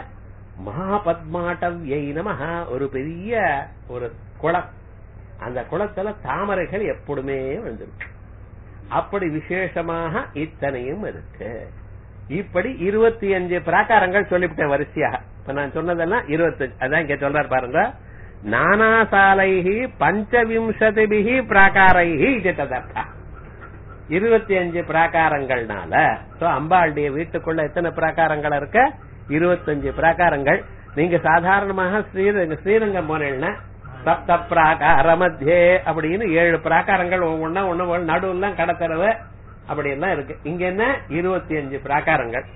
மகா பத்மாட்டவ்யை நம ஒரு பெரிய ஒரு குளம் அந்த குளத்துல தாமரைகள் எப்பொழுதுமே வந்துருக்கு அப்படி விசேஷமாக இத்தனையும் இருக்கு இப்படி இருபத்தி அஞ்சு பிராகாரங்கள் சொல்லிவிட்டேன் வரிசையாக இப்ப நான் சொன்னதெல்லாம் இருபத்தஞ்சு அதான் இங்க சொல்றாரு பாருங்க நானாசாலைஹி பஞ்சவிம்சதிபிகி பிராகாரைஹி இது ததர்த்தா இருபத்தி அஞ்சு பிராகாரங்கள்னால சோ அம்பாளுடைய வீட்டுக்குள்ள எத்தனை பிராகாரங்கள் இருக்க இருபத்தஞ்சு பிராகாரங்கள் நீங்க சாதாரணமாக ஸ்ரீரங்க ஸ்ரீரங்கம் போனீங்கன்னா சப்த பிராகார மத்தியே அப்படின்னு ஏழு பிராகாரங்கள் ஒவ்வொன்னா ஒண்ணு நடுவுல கடத்தரவு அப்படி எல்லாம் இருக்கு இங்க என்ன இருபத்தி அஞ்சு பிராகாரங்கள்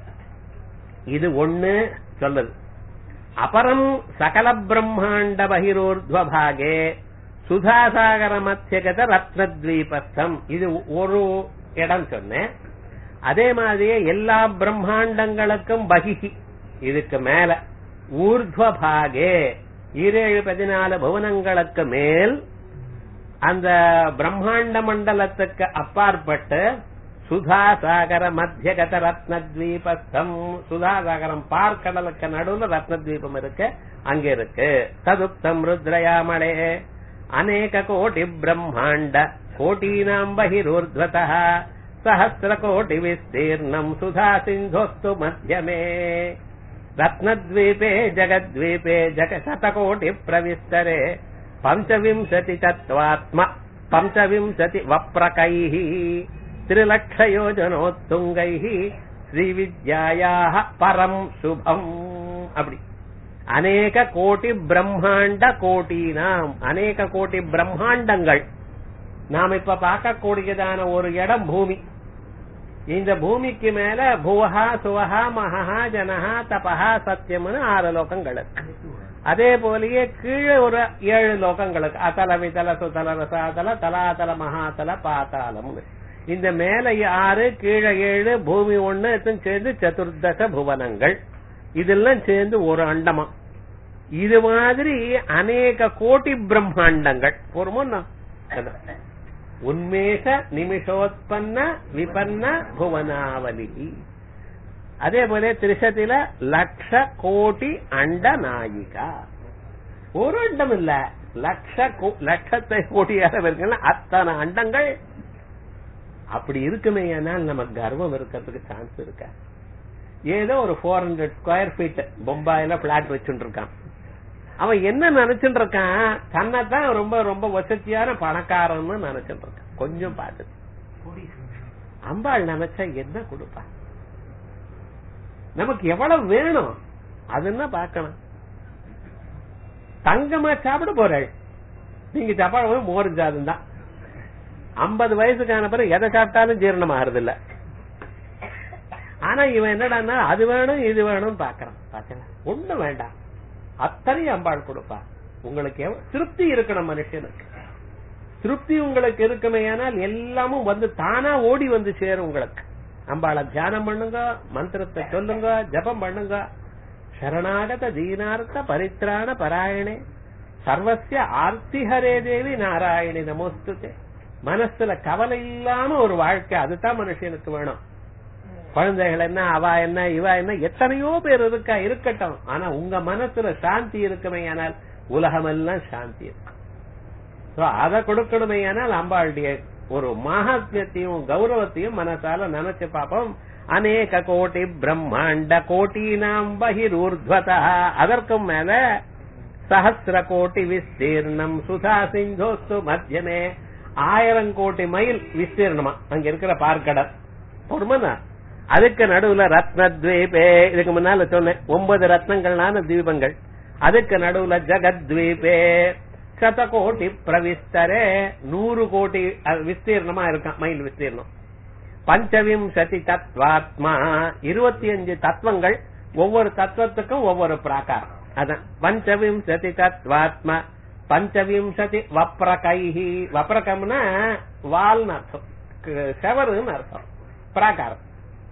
இது ஒண்ணு சொல்லுது அபரம் சகல பிரம்மாண்ட பகிரோர்துவபாகே சுதாசாகர மத்தியகத ரத்னத்வீபஸ்தம் இது ஒரு இடம் சொன்னேன் அதே மாதிரியே எல்லா பிரம்மாண்டங்களுக்கும் பகிஹி இதுக்கு மேல ஊர்துவபாகே ஈரேழு பதினாலு புவனங்களுக்கு மேல் அந்த பிரம்மாண்ட மண்டலத்துக்கு அப்பாற்பட்டு சுதாசாகர மத்தியகத ரத்னத்வீபஸ்தம் சுதாசாகரம் பார்க்கடலுக்கு நடுவுல ரத்னத்வீபம் இருக்கு அங்க இருக்கு ததுப்தம் ருத்ரயாமளே அநேக கோட்டி பிரம்மாண்ட கோட்டீனாம் பகிரூர்ध्वத சஹசிர கோட்டி விஸ்தீர்ணம் சுதா சிந்தோஸ்து மத்தியமே ரத்னத்வீபே ஜகத்வீபே ஜக சதகோட்டி பிரவிஸ்தரே பஞ்சவிம்சதி தத்வாத்ம பஞ்சவிம்சதி வப்ரகைः திரிலட்சயோஜனோத்துங்கைः ஸ்ரீவித்யாயாக பரம் சுபம் அப்படி அநேக கோட்டி பிரம்மாண்ட கோட்டினாம் அநேக கோட்டி பிரம்மாண்டங்கள் நாம் இப்ப பார்க்கக்கூடியதான ஒரு இடம் பூமி இந்த பூமிக்கு மேல புவஹா சுவஹா மகா ஜனஹா தபஹா சத்தியம்னு ஆறு லோகங்கள் இருக்கு அதே போலயே கீழே ஒரு ஏழு லோகங்களுக்கு அத்தல விதல சுதல ரசாதல தலாதல மகாதல பாத்தாளம் இந்த மேல ஆறு கீழே ஏழு பூமி ஒண்ணு எத்தனை சேர்ந்து சதுர்தச புவனங்கள் இதெல்லாம் சேர்ந்து ஒரு அண்டமா இது மாதிரி அநேக கோட்டி பிரம்மாண்டங்கள் பொறுமோ உன்மேஷ நிமிஷோத்பன்ன விபன்ன புவனாவலி அதே போல திரிசத்தில லட்ச கோட்டி அண்ட நாயிகா ஒரு அண்டம் இல்ல லட்ச கோ- லட்சத்தை கோட்டியாக இருக்குன்னா அத்தனை அண்டங்கள் அப்படி இருக்குமே ஆனால் நமக்கு கர்வம் இருக்கிறதுக்கு சான்ஸ் இருக்க ஏதோ ஒரு ஃபோர் ஹண்ட்ரட் ஸ்கொயர் ஃபீட் பொம்பாயில பிளாட் வச்சுட்டு இருக்கான் அவன் என்ன நினைச்சுட்டு இருக்கான் தன்னைத்தான் ரொம்ப ரொம்ப வசதியான பணக்காரன்னு நினைச்சுட்டு இருக்கான் கொஞ்சம் பார்த்து அம்பாள் நினைச்சா என்ன கொடுப்பா நமக்கு எவ்வளவு வேணும் அதுன்னா பார்க்கணும் தங்கமா சாப்பிட போறாள் நீங்க சாப்பாடு போய் மோர் ஜாதம் தான் ஐம்பது வயசுக்கான பிறகு எதை சாப்பிட்டாலும் ஜீரணம் ஆறுது இல்ல ஆனா இவன் என்னடான்னா அது வேணும் இது வேணும்னு பாக்குறான் பாத்தீங்களா ஒண்ணும் வேண்டாம் அத்தனையும் அம்பாள் கொடுப்பா உங்களுக்கு எவ்வ- திருப்தி இருக்கணும் மனுஷனுக்கு திருப்தி உங்களுக்கு இருக்குமேயானால் எல்லாமும் வந்து தானா ஓடி வந்து சேரும் உங்களுக்கு அம்பாளை தியானம் பண்ணுங்க மந்திரத்தை சொல்லுங்க ஜபம் பண்ணுங்க சரணாகத தீனார்த்த பரித்ராண பராயணே சர்வசிய ஆர்த்திஹரே தேவி நாராயணி நமோஸ்துதே மனசுல கவலை இல்லாம ஒரு வாழ்க்கை அதுதான் மனுஷனுக்கு வேணும் குழந்தைகள் என்ன அவ என்ன இவ என்ன எத்தனையோ பேர் இருக்கா இருக்கட்டும் ஆனா உங்க மனசுல சாந்தி இருக்குமே ஆனால் உலகமெல்லாம் சாந்தி இருக்கும் So, அதை கொடுக்கணுமே ஆனால் அம்பாளுடைய ஒரு மகாத்மியத்தையும் கௌரவத்தையும் மனசால நினைச்சு பார்ப்போம் அநேக கோட்டி பிரம்மாண்ட கோட்டீனாம் பகிரூர்த்வதா அதற்கும் மேல சஹசிர கோட்டி விஸ்தீர்ணம் சுதா சிந்தோஸ்து மத்தியமே ஆயிரம் கோடி மைல் விஸ்தீர்ணமா அங்க இருக்கிற பார்க்கடல் பொறுமனா அதுக்கு நடுவுல ரத்னத்வீபே இதுக்கு முன்னால சொன்னேன் ஒன்பது ரத்னங்கள்னான தீபங்கள் அதுக்கு நடுவுல ஜகத்வீபே சதகோட்டி பிரவிஸ்தரே நூறு கோடி அஹ், விஸ்தீர்ணமா இருக்கான் மைல் விஸ்தீர்ணம் பஞ்சவிம்சதி தத்வாத்மா இருபத்தி அஞ்சு தத்துவங்கள் ஒவ்வொரு தத்துவத்துக்கும் ஒவ்வொரு பிராகாரம் அதான் பஞ்சவிம்சதி தத்வாத்மா பஞ்சவிம்சதி வப்ரகைஹி வப்ரகம்னா வால்னு அர்த்தம் க- செவருன்னு அர்த்தம் பிராகாரம்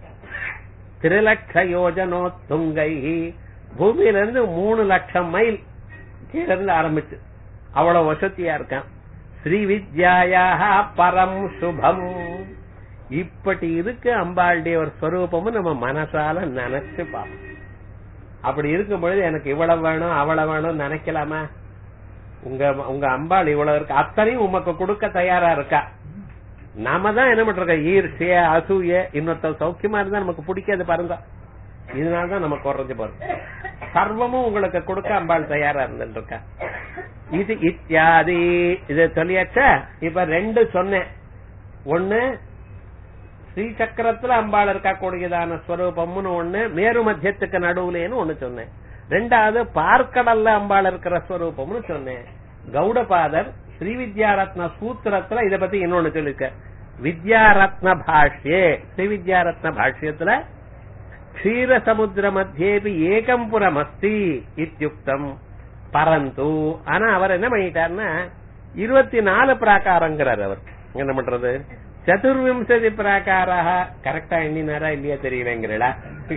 திரிலட்ச யோஜனோ துங்கை பூமியில இருந்து மூணு லட்சம் மைல் கீழ இருந்து ஆரம்பிச்சு அவ்வளவு வசதியா இருக்கான் ஸ்ரீ வித்யாயாக பரம் சுபம் இப்படி இருக்கு அம்பாளுடைய ஒரு ஸ்வரூபமும் நம்ம மனசால நினைச்சு பார்ப்போம் அப்படி இருக்கும் பொழுது எனக்கு இவ்வளவு வேணும் அவ்வளவு வேணும் நினைக்கலாமா உங்க உங்க அம்பாள் இவ்வளவு இருக்கு அத்தனையும் உமக்கு கொடுக்க தயாரா இருக்கா நாம தான் என்ன பண்றோம் ஈர்ஷிய அசூய இன்னொருத்த சௌக்கியமா இருந்தா நமக்கு பிடிக்காது பாருங்க இதனாலதான் நமக்கு குறைஞ்சு போறது சர்வமும் உங்களுக்கு கொடுக்க அம்பாள் தயாரா இருந்துட்டு இருக்கா இது இத்தியாதி இது சொல்லியாச்சா இப்ப ரெண்டு சொன்னேன் ஒண்ணு ஸ்ரீசக்கரத்துல அம்பாள் இருக்கக்கூடியதான ஸ்வரூபம்னு ஒண்ணு மேரு மத்தியத்துக்கு நடுவுலேன்னு ஒண்ணு சொன்னேன் ரெண்டாவது பார்க்கடல்ல அம்பாள் இருக்கிற ஸ்வரூபம்னு சொன்னேன் கௌடபாதர் ஸ்ரீ வித்யாரத்ன சூத்திரத்துல இத பத்தி இன்னொன்னு சொல்லிருக்க வித்யாரத்ன பாஷ்யே ஸ்ரீ வித்யாரத்ன பாஷ்யத்துல க்ஷீரசமுத்திர மத்தியேபி ஏகம் புறமஸ்தி இத்தியுக்தம் பரந்து ஆனா அவர் என்ன பண்ணிட்டாருன்னா இருபத்தி நாலு பிராகாரங்கிறார் அவர் என்ன பண்றது சதுர்விம்சதி பிராகாராக கரெக்டா எண்ணினாரா இல்லையா தெரியலங்கிறடா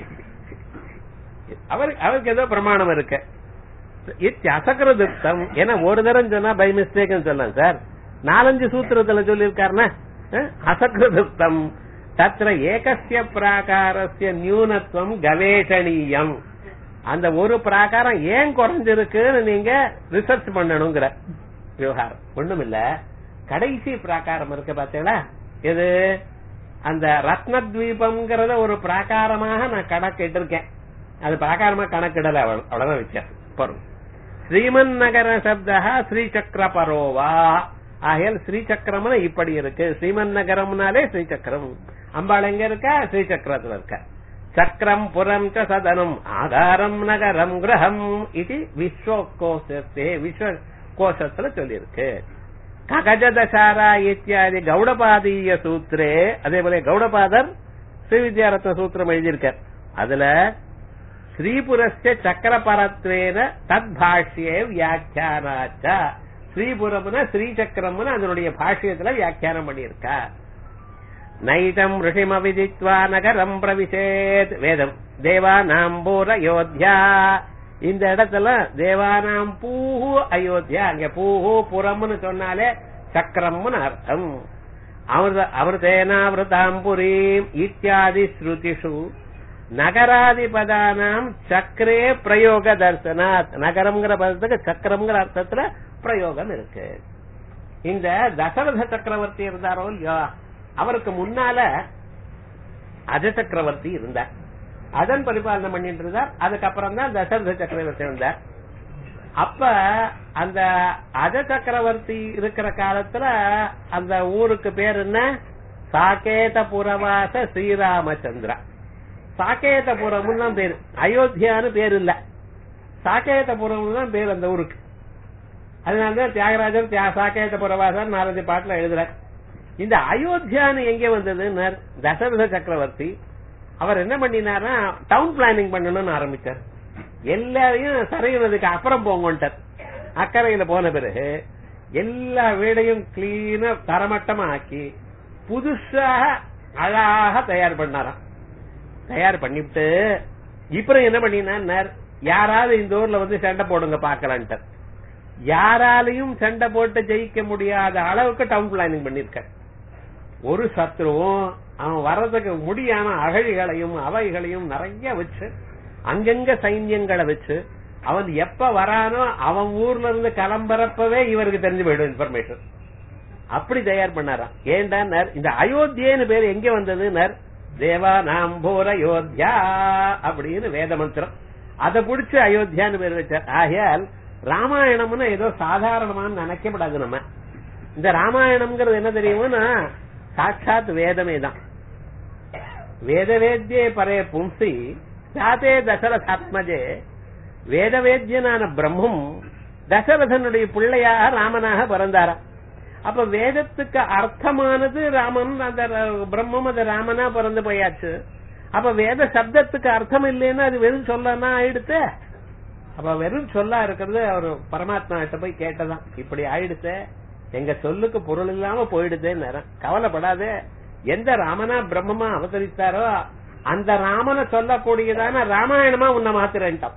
அவர் அவருக்கு ஏதோ பிரமாணம் இருக்கு அசக்கிரதுக்தம் ஏன்னா ஒரு தரம் சொன்னா பை மிஸ்டேக் சொல்லலாம் சார் நாலஞ்சு சூத்திரத்துல சொல்லியிருக்காருன்னா அசக்கிரதுக்தம் தத்திர ஏகசிய பிராகாரஸ்ய நியூனத்துவம் கவேஷணீயம் அந்த ஒரு பிராகாரம் ஏன் குறைஞ்சிருக்குன்னு நீங்க ரிசர்ச் பண்ணணுங்கிற விவகாரம் ஒண்ணுமில்ல கடைசி பிராகாரம் இருக்கு பாத்தீங்களா இது அந்த ரத்னத்வீபம்ங்கிறத ஒரு பிராகாரமாக நான் கணக்கிட்டு இருக்கேன் அது பிராகாரமா கணக்கிடல அவ்வளவு- அவ்வளவுதான் வித்தியாசம் பொருள் ஸ்ரீமன் நகர சப்தா ஸ்ரீசக்கர பரோவா ஆகையால் ஸ்ரீசக்கரம்னு இப்படி இருக்கு ஸ்ரீமன் நகரம்னாலே ஸ்ரீசக்கரம் அம்பாள் எங்க இருக்கா ஸ்ரீசக்கரத்துல இருக்க சக்கரம் புறம் ச சதனம் ஆதாரம் நகரம் கிரகம் இது விஸ்வகோஷத்தே விஸ்வ கோஷத்துல சொல்லியிருக்கு ககஜதசாரா இத்தியாதி கௌடபாதீய சூத்திரே அதே போல கௌடபாதர் ஸ்ரீவித்யாரத்ன சூத்திரம் எழுதியிருக்கார் அதுல ஸ்ரீபுரஸ்ய சக்கரபரத்வேன தத் பாஷ்யே வியாக்கியானாச்ச ஸ்ரீபுரம்னா ஸ்ரீசக்கரம்னு அதனுடைய பாஷ்யத்துல வியாக்கியானம் பண்ணியிருக்கா நைதம் ரிஷிமவிதித்வா நகரம் பிரவிசேத் வேதம் தேவானாம் பூர அயோத்தியா இந்த இடத்துல தேவானாம் பூஹு அயோத்தியா அங்க பூஹு புறம்னு சொன்னாலே சக்கரம்னு அர்த்தம் அமிர்த அமிர்தேனாவிரதாம் புரீம் இத்தியாதி ஸ்ருதிஷு நகராதிபதானாம் சக்கரே பிரயோக தர்சனாத் நகரம்ங்கிற பதத்துக்கு சக்கரம்ங்கிற அர்த்தத்துல பிரயோகம் இருக்கு இந்த தசரத சக்கரவர்த்தி இருந்தாரோ இல்லையோ அவருக்கு முன்னால அஜ சக்கரவர்த்தி இருந்தார் அதன் பரிபாலனை பண்ணிட்டு இருந்தார் அதுக்கப்புறம் தான் தசரத சக்கரவர்த்தி இருந்தார் அப்ப அந்த அஜ சக்கரவர்த்தி இருக்கிற காலத்துல அந்த ஊருக்கு பேர் என்ன சாகேதபுரவாச ஸ்ரீராமச்சந்திரா சாகேதபுரம் தான் பேரு அயோத்தியான்னு பேர் இல்ல சாகேதபுரம் தான் பேர் அந்த ஊருக்கு அதனாலதான் தியாகராஜர் தியா சாகேதபுரவாசன் நாலஞ்சு பாட்டுல எழுதுறார் இந்த அயோத்தியான்னு எங்க வந்ததுன்னு தசரத சக்கரவர்த்தி அவர் என்ன பண்ணினாரா டவுன் பிளானிங் பண்ணணும்னு ஆரம்பிச்சார் எல்லாரையும் சரையினதுக்கு அப்புறம் போங்கன்ட்டார் அக்கறையில போன பிறகு எல்லா வீடையும் கிளீனா தரமட்டமா ஆக்கி புதுசாக அழகாக தயார் பண்ணாராம் தயார் பண்ணிவிட்டு இப்பறம் என்ன பண்ணினார் யாராவது இந்த ஊர்ல வந்து சண்டை போடுங்க பாக்கலான்ட்டார் யாராலையும் சண்டை போட்டு ஜெயிக்க முடியாத அளவுக்கு டவுன் பிளானிங் பண்ணிருக்கார் ஒரு சத்ருவும் அவன் வர்றதுக்கு முடியாம அகழிகளையும் அவைகளையும் நிறைய வச்சு அங்கங்க சைன்யங்களை வச்சு அவன் எப்ப வரானோ அவன் ஊர்ல இருந்து கிளம்புறப்பவே இவருக்கு தெரிஞ்சு போயிடும் இன்ஃபர்மேஷன் அப்படி தயார் பண்ணாராம் ஏண்டா இந்த அயோத்தியன்னு பேர் எங்க வந்தது தேவா நாம்போர் அயோத்தியா அப்படின்னு வேத மந்திரம் அதை புடிச்சு அயோத்தியான்னு பேர் வச்சார் ஆகையால் ராமாயணம்னு ஏதோ சாதாரணமான்னு நினைக்கப்படாது நம்ம இந்த ராமாயணம்ங்கிறது என்ன தெரியுமா சாட்சாத் வேதமே தான் வேத வேத்தியே பரே பும்சி ஜாதே தசரதாத்மஜே வேத வேத்தியனான பிரம்மம் தசரதனுடைய பிள்ளையாக ராமனாக பிறந்தாரா அப்ப வேதத்துக்கு அர்த்தமானது ராமன் அந்த பிரம்மம் அது ராமனா பிறந்து போயாச்சு அப்ப வேத சப்தத்துக்கு அர்த்தம் இல்லைன்னா அது வெறும் சொல்லனா ஆயிடுத்து அப்ப வெறும் சொல்லா இருக்கிறது அவர் பரமாத்மா கிட்ட போய் கேட்டதான் இப்படி ஆயிடுத்து எங்க சொல்லுக்கு பொருள் இல்லாம போயிடுதே நேரம் கவலைப்படாதே எந்த ராமனா பிரம்மமா அவதரித்தாரோ அந்த ராமனை சொல்லக்கூடியதான ராமாயணமா உன்னை மாத்திரன்ட்டான்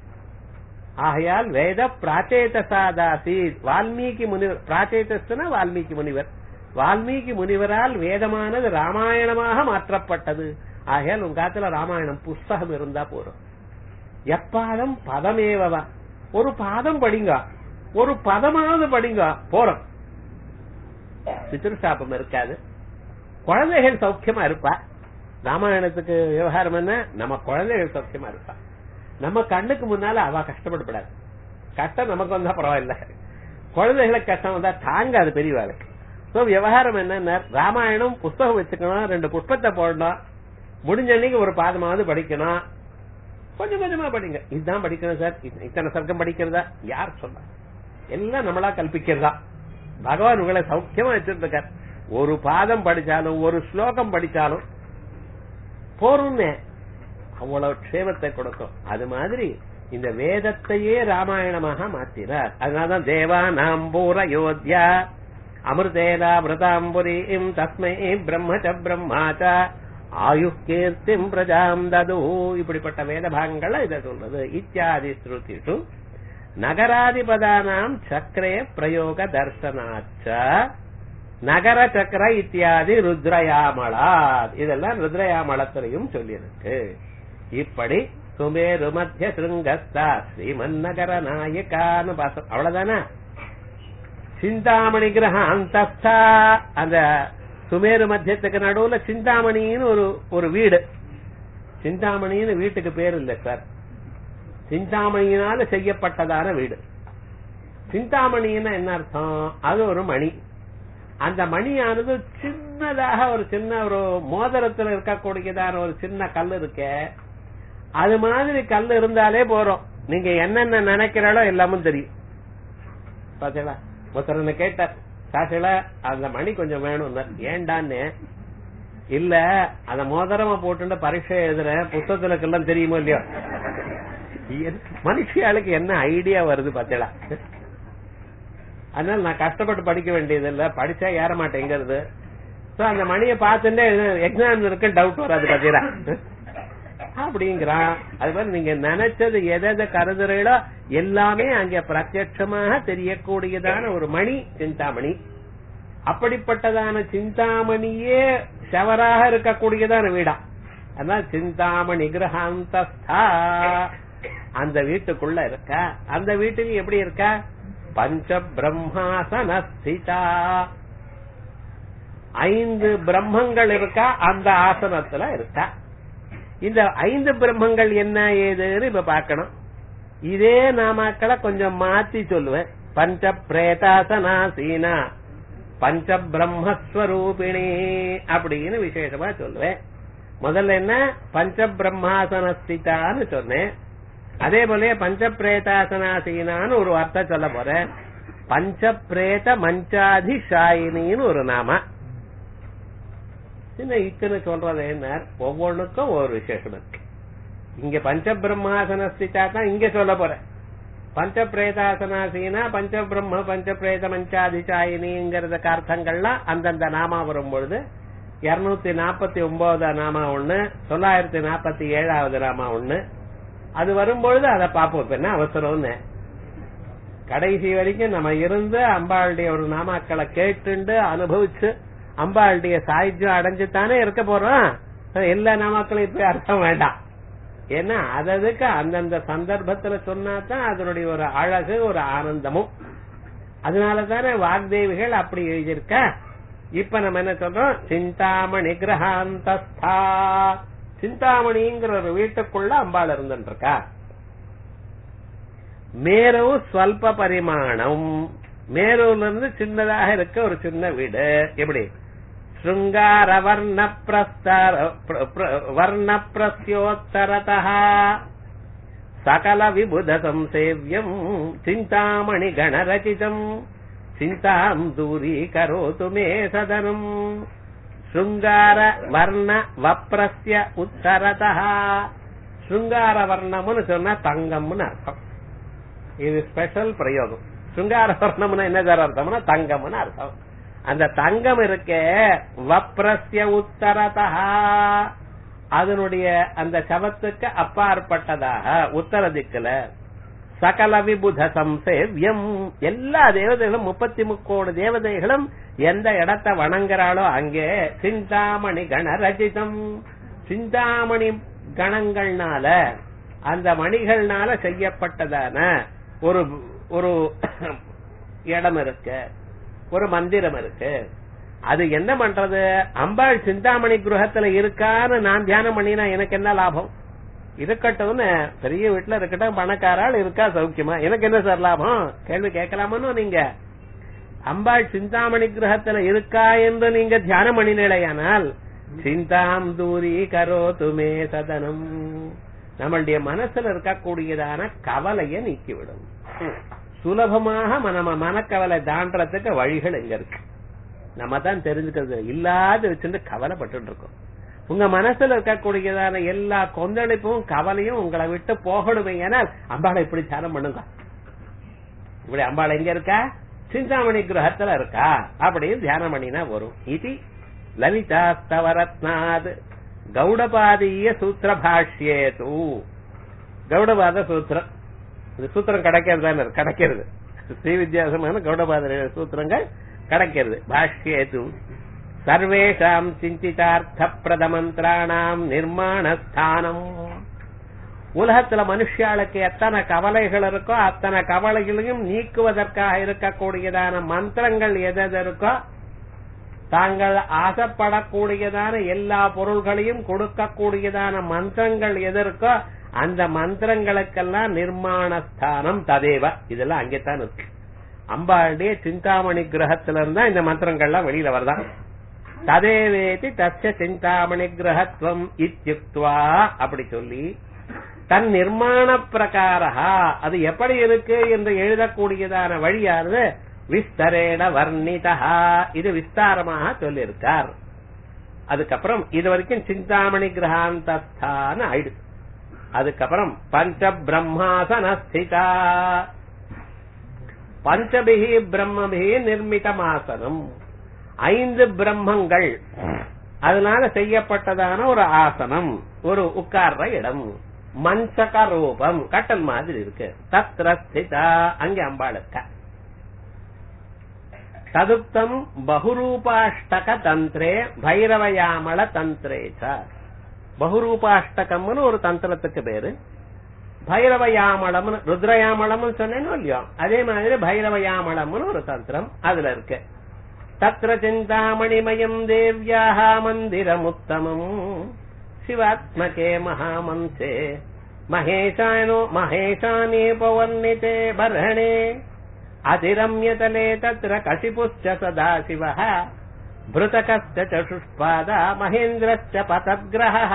ஆகையால் வேத பிராச்சேதசாதாசி வால்மீகி முனிவர் பிராச்சேதஸ்னா வால்மீகி முனிவர் வால்மீகி முனிவரால் வேதமானது ராமாயணமாக மாற்றப்பட்டது ஆகையால் உங்க காலத்துல ராமாயணம் புஸ்தகம் இருந்தா போறோம் எப்பாதம் பதமேவவா ஒரு பாதம் படிங்க ஒரு பதமாவது படிங்க போறோம் பித்திருசாபம் இருக்காது குழந்தைகள் சௌக்கியமா இருப்பா ராமாயணத்துக்கு விவகாரம் என்ன நம்ம குழந்தைகள் சௌக்கியமா இருப்பா நம்ம கண்ணுக்கு முன்னால அவ கஷ்டப்படப்படாது கஷ்டம் நமக்கு வந்தா பரவாயில்ல குழந்தைகளுக்கு கஷ்டம் வந்தா தாங்காது பெரியவாளுக்கு சோ விவகாரம் என்னன்னா ராமாயணம் புஸ்தகம் வச்சுக்கணும் ரெண்டு புஷ்பத்தை போடணும் முடிஞ்ச அன்னைக்கு ஒரு பாதமாவது படிக்கணும் கொஞ்சம் கொஞ்சமா படிங்க இதுதான் படிக்கணும் சார் இது- இத்தனை சர்க்கம் படிக்கிறதா யார் சொன்னா எல்லாம் நம்மளா கல்பிக்கிறதா பகவான் உங்களை சௌக்கியமா வச்சிட்டு இருக்கார் ஒரு பாதம் படிச்சாலும் ஒரு ஸ்லோகம் படிச்சாலும் போரும்னே அவ்வளவு க்ஷேமத்தை கொடுக்கும் அது மாதிரி இந்த வேதத்தையே ராமாயணமாக மாத்தினார் அதனாலதான் தேவா நாம்பூர யோத்யா அமிர்தேதா மிருதாம்புரீம் தஸ்மை பிரம்மச்ச பிரம்மாச்ச ஆயு கீர்த்திம் பிரஜாம் தது இப்படிப்பட்ட வேத பாகங்கள் இதை சொல்றது இத்தியாதி ஸ்ருதிஷு நகராதிபதானாம் சக்கரே பிரயோக தர்சனாச்ச நகர சக்கர இத்தியாதி ருத்ரயாமளா இதெல்லாம் ருத்ரயாமளத்திலையும் சொல்லியிருக்கு இப்படி சுமேரு மத்திய சிருங்கஸ்தா ஸ்ரீமன் நகர நாயக்கான்னு பாசம் அவ்வளவுதானே சிந்தாமணி கிரகம் அந்தஸ்தா அந்த சுமேரு மத்தியத்துக்கு நடுவுல சிந்தாமணின்னு ஒரு ஒரு வீடு சிந்தாமணின்னு வீட்டுக்கு பேர் இல்ல சார் சிந்தாமணியினால செய்யப்பட்டதான வீடு சிந்தாமணின்னா என்ன அர்த்தம் அது ஒரு மணி அந்த மணியானது சின்னதாக ஒரு சின்ன ஒரு மோதிரத்துல இருக்கக்கூடியதான ஒரு சின்ன கல் இருக்கே அது மாதிரி கல் இருந்தாலே போறோம் நீங்க என்னென்ன நினைக்கிறாளோ எல்லாமும் தெரியும் பாத்தீங்களா ஒருத்தர் என்ன கேட்டார் சாசில அந்த மணி கொஞ்சம் வேணும் ஏண்டான்னு இல்ல அந்த மோதிரமா போட்டு பரீட்சை எழுதுறேன் புத்தகத்துல எல்லாம் தெரியுமோ இல்லையோ மனுஷியாளுக்கு என்ன ஐடியா வருது பாத்தீங்களா அதனால நான் கஷ்டப்பட்டு படிக்க வேண்டியது இல்ல படிச்சா ஏற மாட்டேங்கிறது சோ அந்த மணியை பார்த்துட்டு எக்ஸாம் இருக்கு டவுட் வராது பாத்தீங்களா அப்படிங்கிறான் அது மாதிரி நீங்க நினைச்சது எதை எதை கருதுறீங்களோ எல்லாமே அங்க பிரத்யட்சமாக தெரியக்கூடியதான ஒரு மணி சிந்தாமணி அப்படிப்பட்டதான சிந்தாமணியே செவராக இருக்கக்கூடியதான வீடா அதான் சிந்தாமணி கிரகாந்தஸ்தா அந்த வீட்டுக்குள்ள இருக்க அந்த வீட்டுக்கு எப்படி இருக்க பஞ்ச பிரம்மாசனஸ்திதா ஐந்து பிரம்மங்கள் இருக்கா அந்த ஆசனத்துல இருக்கா இந்த ஐந்து பிரம்மங்கள் என்ன ஏதுன்னு இப்ப பார்க்கணும் இதே நாமாக்களை கொஞ்சம் மாத்தி சொல்லுவேன் பஞ்ச பிரேதாசனாசீனா பஞ்ச பிரம்மஸ்வரூபிணி அப்படின்னு விசேஷமா சொல்லுவேன் முதல்ல என்ன பஞ்ச பிரம்மாசனஸ்திதான்னு சொன்னேன் அதே போல பஞ்ச பிரேதாசனாசீனான்னு ஒரு வார்த்தை சொல்ல போறேன் பஞ்ச பிரேத மஞ்சாதிஷாயினின்னு ஒரு நாம சின்ன இத்தனை சொல்றது என்ன ஒவ்வொன்றுக்கும் ஒரு விசேஷம் இருக்கு இங்க பஞ்ச பிரம்மாசனஸ்திதா தான் இங்க சொல்ல போறேன் பஞ்ச பிரேதாசனாசீனா பஞ்ச பிரம்ம பஞ்ச பிரேத மஞ்சாதிசாயினிங்கிறதுக்கு அர்த்தங்கள்லாம் அந்தந்த நாமா வரும் பொழுது இருநூத்தி நாற்பத்தி ஒன்பதாவது நாமா ஒண்ணு தொள்ளாயிரத்தி நாற்பத்தி ஏழாவது நாமா ஒண்ணு அது வரும்பொழுது அதை பார்ப்போம் இப்ப என்ன அவசரம்னு கடைசி வரைக்கும் நம்ம இருந்து அம்பாளுடைய ஒரு நாமாக்களை கேட்டுண்டு அனுபவிச்சு அம்பாளுடைய சாயுஜ்யம் அடைஞ்சுத்தானே இருக்க போறோம் எல்லா நாமாக்களும் இப்ப அர்த்தம் வேண்டாம் ஏன்னா அததுக்கு அந்தந்த சந்தர்ப்பத்துல சொன்னா தான் அதனுடைய ஒரு அழகு ஒரு ஆனந்தமும் அதனால தானே வாக்தேவிகள் அப்படி எழுதியிருக்க இப்ப நம்ம என்ன சொல்றோம் சிந்தாமணி கிரகாந்தஸ்தா சிந்தாமணிங்கிற ஒரு வீட்டுக்குள்ள அம்பாள் இருந்துட்டு இருக்கா மேரு ஸ்வல்ப பரிமாணம் மேரூர்ல இருந்து சின்னதாக இருக்க ஒரு சின்ன வீடு எப்படி శృంగార వర్ణ ప్రస్తార వర్ణ ప్రస్యోత్తరత సకల విబుధ సంసేవ్యం చింతామణి గణరచితం చింతాం దూరీకరోతు మే సదనం శృంగార వర్ణ వప్రస్య ఉత్తరత శృంగార వర్ణమును சொன்னா தங்கம்னு அர்த்தம் இது ஸ்பெஷல் பிரயோகம் శృంగాர வர்ணம்னா என்ன சார் அர்த்தம்னா தங்கம்னு அர்த்தம் அந்த தங்கம் இருக்க வப்ரஸ்ய உத்தரதா அதனுடைய அந்த சவத்துக்கு அப்பாற்பட்டதாக உத்தர திக்குல சகல விபுத சம்சேவியம் எல்லா தேவதைகளும் முப்பத்தி முக்கோடு தேவதைகளும் எந்த இடத்தை வணங்குறாளோ அங்கே சிந்தாமணி கணரஜிதம் சிந்தாமணி கணங்கள்னால அந்த மணிகள்னால செய்யப்பட்டதான ஒரு ஒரு இடம் இருக்கு ஒரு மந்திரம் இருக்கு அது என்ன பண்றது அம்பாள் சிந்தாமணி குருகத்துல இருக்கான்னு நான் தியானம் பண்ணினா எனக்கு என்ன லாபம் இருக்கட்டும்னு பெரிய வீட்டுல இருக்கட்டும் பணக்காரால் இருக்கா சௌக்கியமா எனக்கு என்ன சார் லாபம் கேள்வி கேட்கலாமனோ நீங்க அம்பாள் சிந்தாமணி கிரகத்துல இருக்கா என்று நீங்க தியானம் பண்ணினேலையானால் சிந்தாம் தூரி கரோதுமே சதனம் நம்மளுடைய மனசுல இருக்கக்கூடியதான கவலைய நீக்கிவிடும் சுலபமாக நம்ம மனக்கவலை தாண்டறதுக்கு வழிகள் எங்க இருக்கு நம்ம தான் தெரிஞ்சுக்கிறது இல்லாத வச்சுட்டு கவலைப்பட்டு இருக்கோம் உங்க மனசுல இருக்கக்கூடியதான எல்லா கொந்தளிப்பும் கவலையும் உங்களை விட்டு போகணுமே ஏனால் அம்பாளை இப்படி தியானம் பண்ணுங்க இப்படி அம்பாள் எங்க இருக்கா சிந்தாமணி கிரகத்துல இருக்கா அப்படின்னு தியானம் பண்ணினா வரும் இது லலிதா ஸ்தவரத்னாத் கௌடபாதீய சூத்திர பாஷ்யே தூ கௌடபாத சூத்திரம் இந்த சூத்திரம் கிடைக்கிறது தானே கிடைக்கிறது ஸ்ரீ வித்தியாசமான கௌடபாத சூத்திரங்கள் கிடைக்கிறது பாஷ்யே தூ சர்வேஷாம் சிந்திதார்த்த பிரதமந்திராணாம் நிர்மாண ஸ்தானம் உலகத்துல மனுஷாளுக்கு எத்தனை கவலைகள் இருக்கோ அத்தனை கவலைகளையும் நீக்குவதற்காக இருக்கக்கூடியதான மந்திரங்கள் எது எது இருக்கோ தாங்கள் ஆசைப்படக்கூடியதான எல்லா பொருள்களையும் கொடுக்கக்கூடியதான மந்திரங்கள் எது இருக்கோ அந்த மந்திரங்களுக்கெல்லாம் நிர்மாண ஸ்தானம் ததேவ இதெல்லாம் அங்கேத்தான் இருக்கு அம்பாளுடைய சிந்தாமணி கிரகத்துல இருந்தா இந்த மந்திரங்கள்லாம் வெளியில வருதான் ததேவேதி தஸ்ய சிந்தாமணி கிரகத்துவம் இத்தியுக்துவா அப்படி சொல்லி தன் நிர்மாண பிரகாரா அது எப்படி இருக்கு என்று எழுதக்கூடியதான வழியானது விஸ்தரேண வர்ணிதா இது விஸ்தாரமாக சொல்லியிருக்கார் அதுக்கப்புறம் இது வரைக்கும் சிந்தாமணி கிரகாந்தஸ்தான ஆயிடுச்சு அதுக்கப்புறம் பஞ்ச பிரம்மாசனஸ்திதா பஞ்சபிகி பிரம்மபிகி நிர்மிதமாசனம் ஐந்து பிரம்மங்கள் அதனால செய்யப்பட்டதான ஒரு ஆசனம் ஒரு உட்கார்ற இடம் மஞ்சக ரூபம் கட்டல் மாதிரி இருக்கு தத்ர ஸ்திதா அங்கே அம்பாள் இருக்கா ததுப்தம் பகுரூபாஷ்டக தந்திரே பைரவயாமள தந்திரே பகுரூபாஷ்டகம்னு ஒரு தந்திரத்துக்கு பேரு பைரவயாமளம்னு ருத்ரயாமளம்னு சொன்னேன்னு இல்லையோ அதே மாதிரி பைரவயாமளம்னு ஒரு தந்திரம் அதுல இருக்கு தத்ர சிந்தாமணிமயம் தேவ்யாக மந்திரமுத்தமம் शिवात्मके महामंसे महेशानो महेशाने पवर्णिते बर्हणे अतिरम्यतले तत्र कशिपुश्च सदाशिवः भृतकश्च चतुष्पादा महेन्द्रश्च पतद्ग्रहः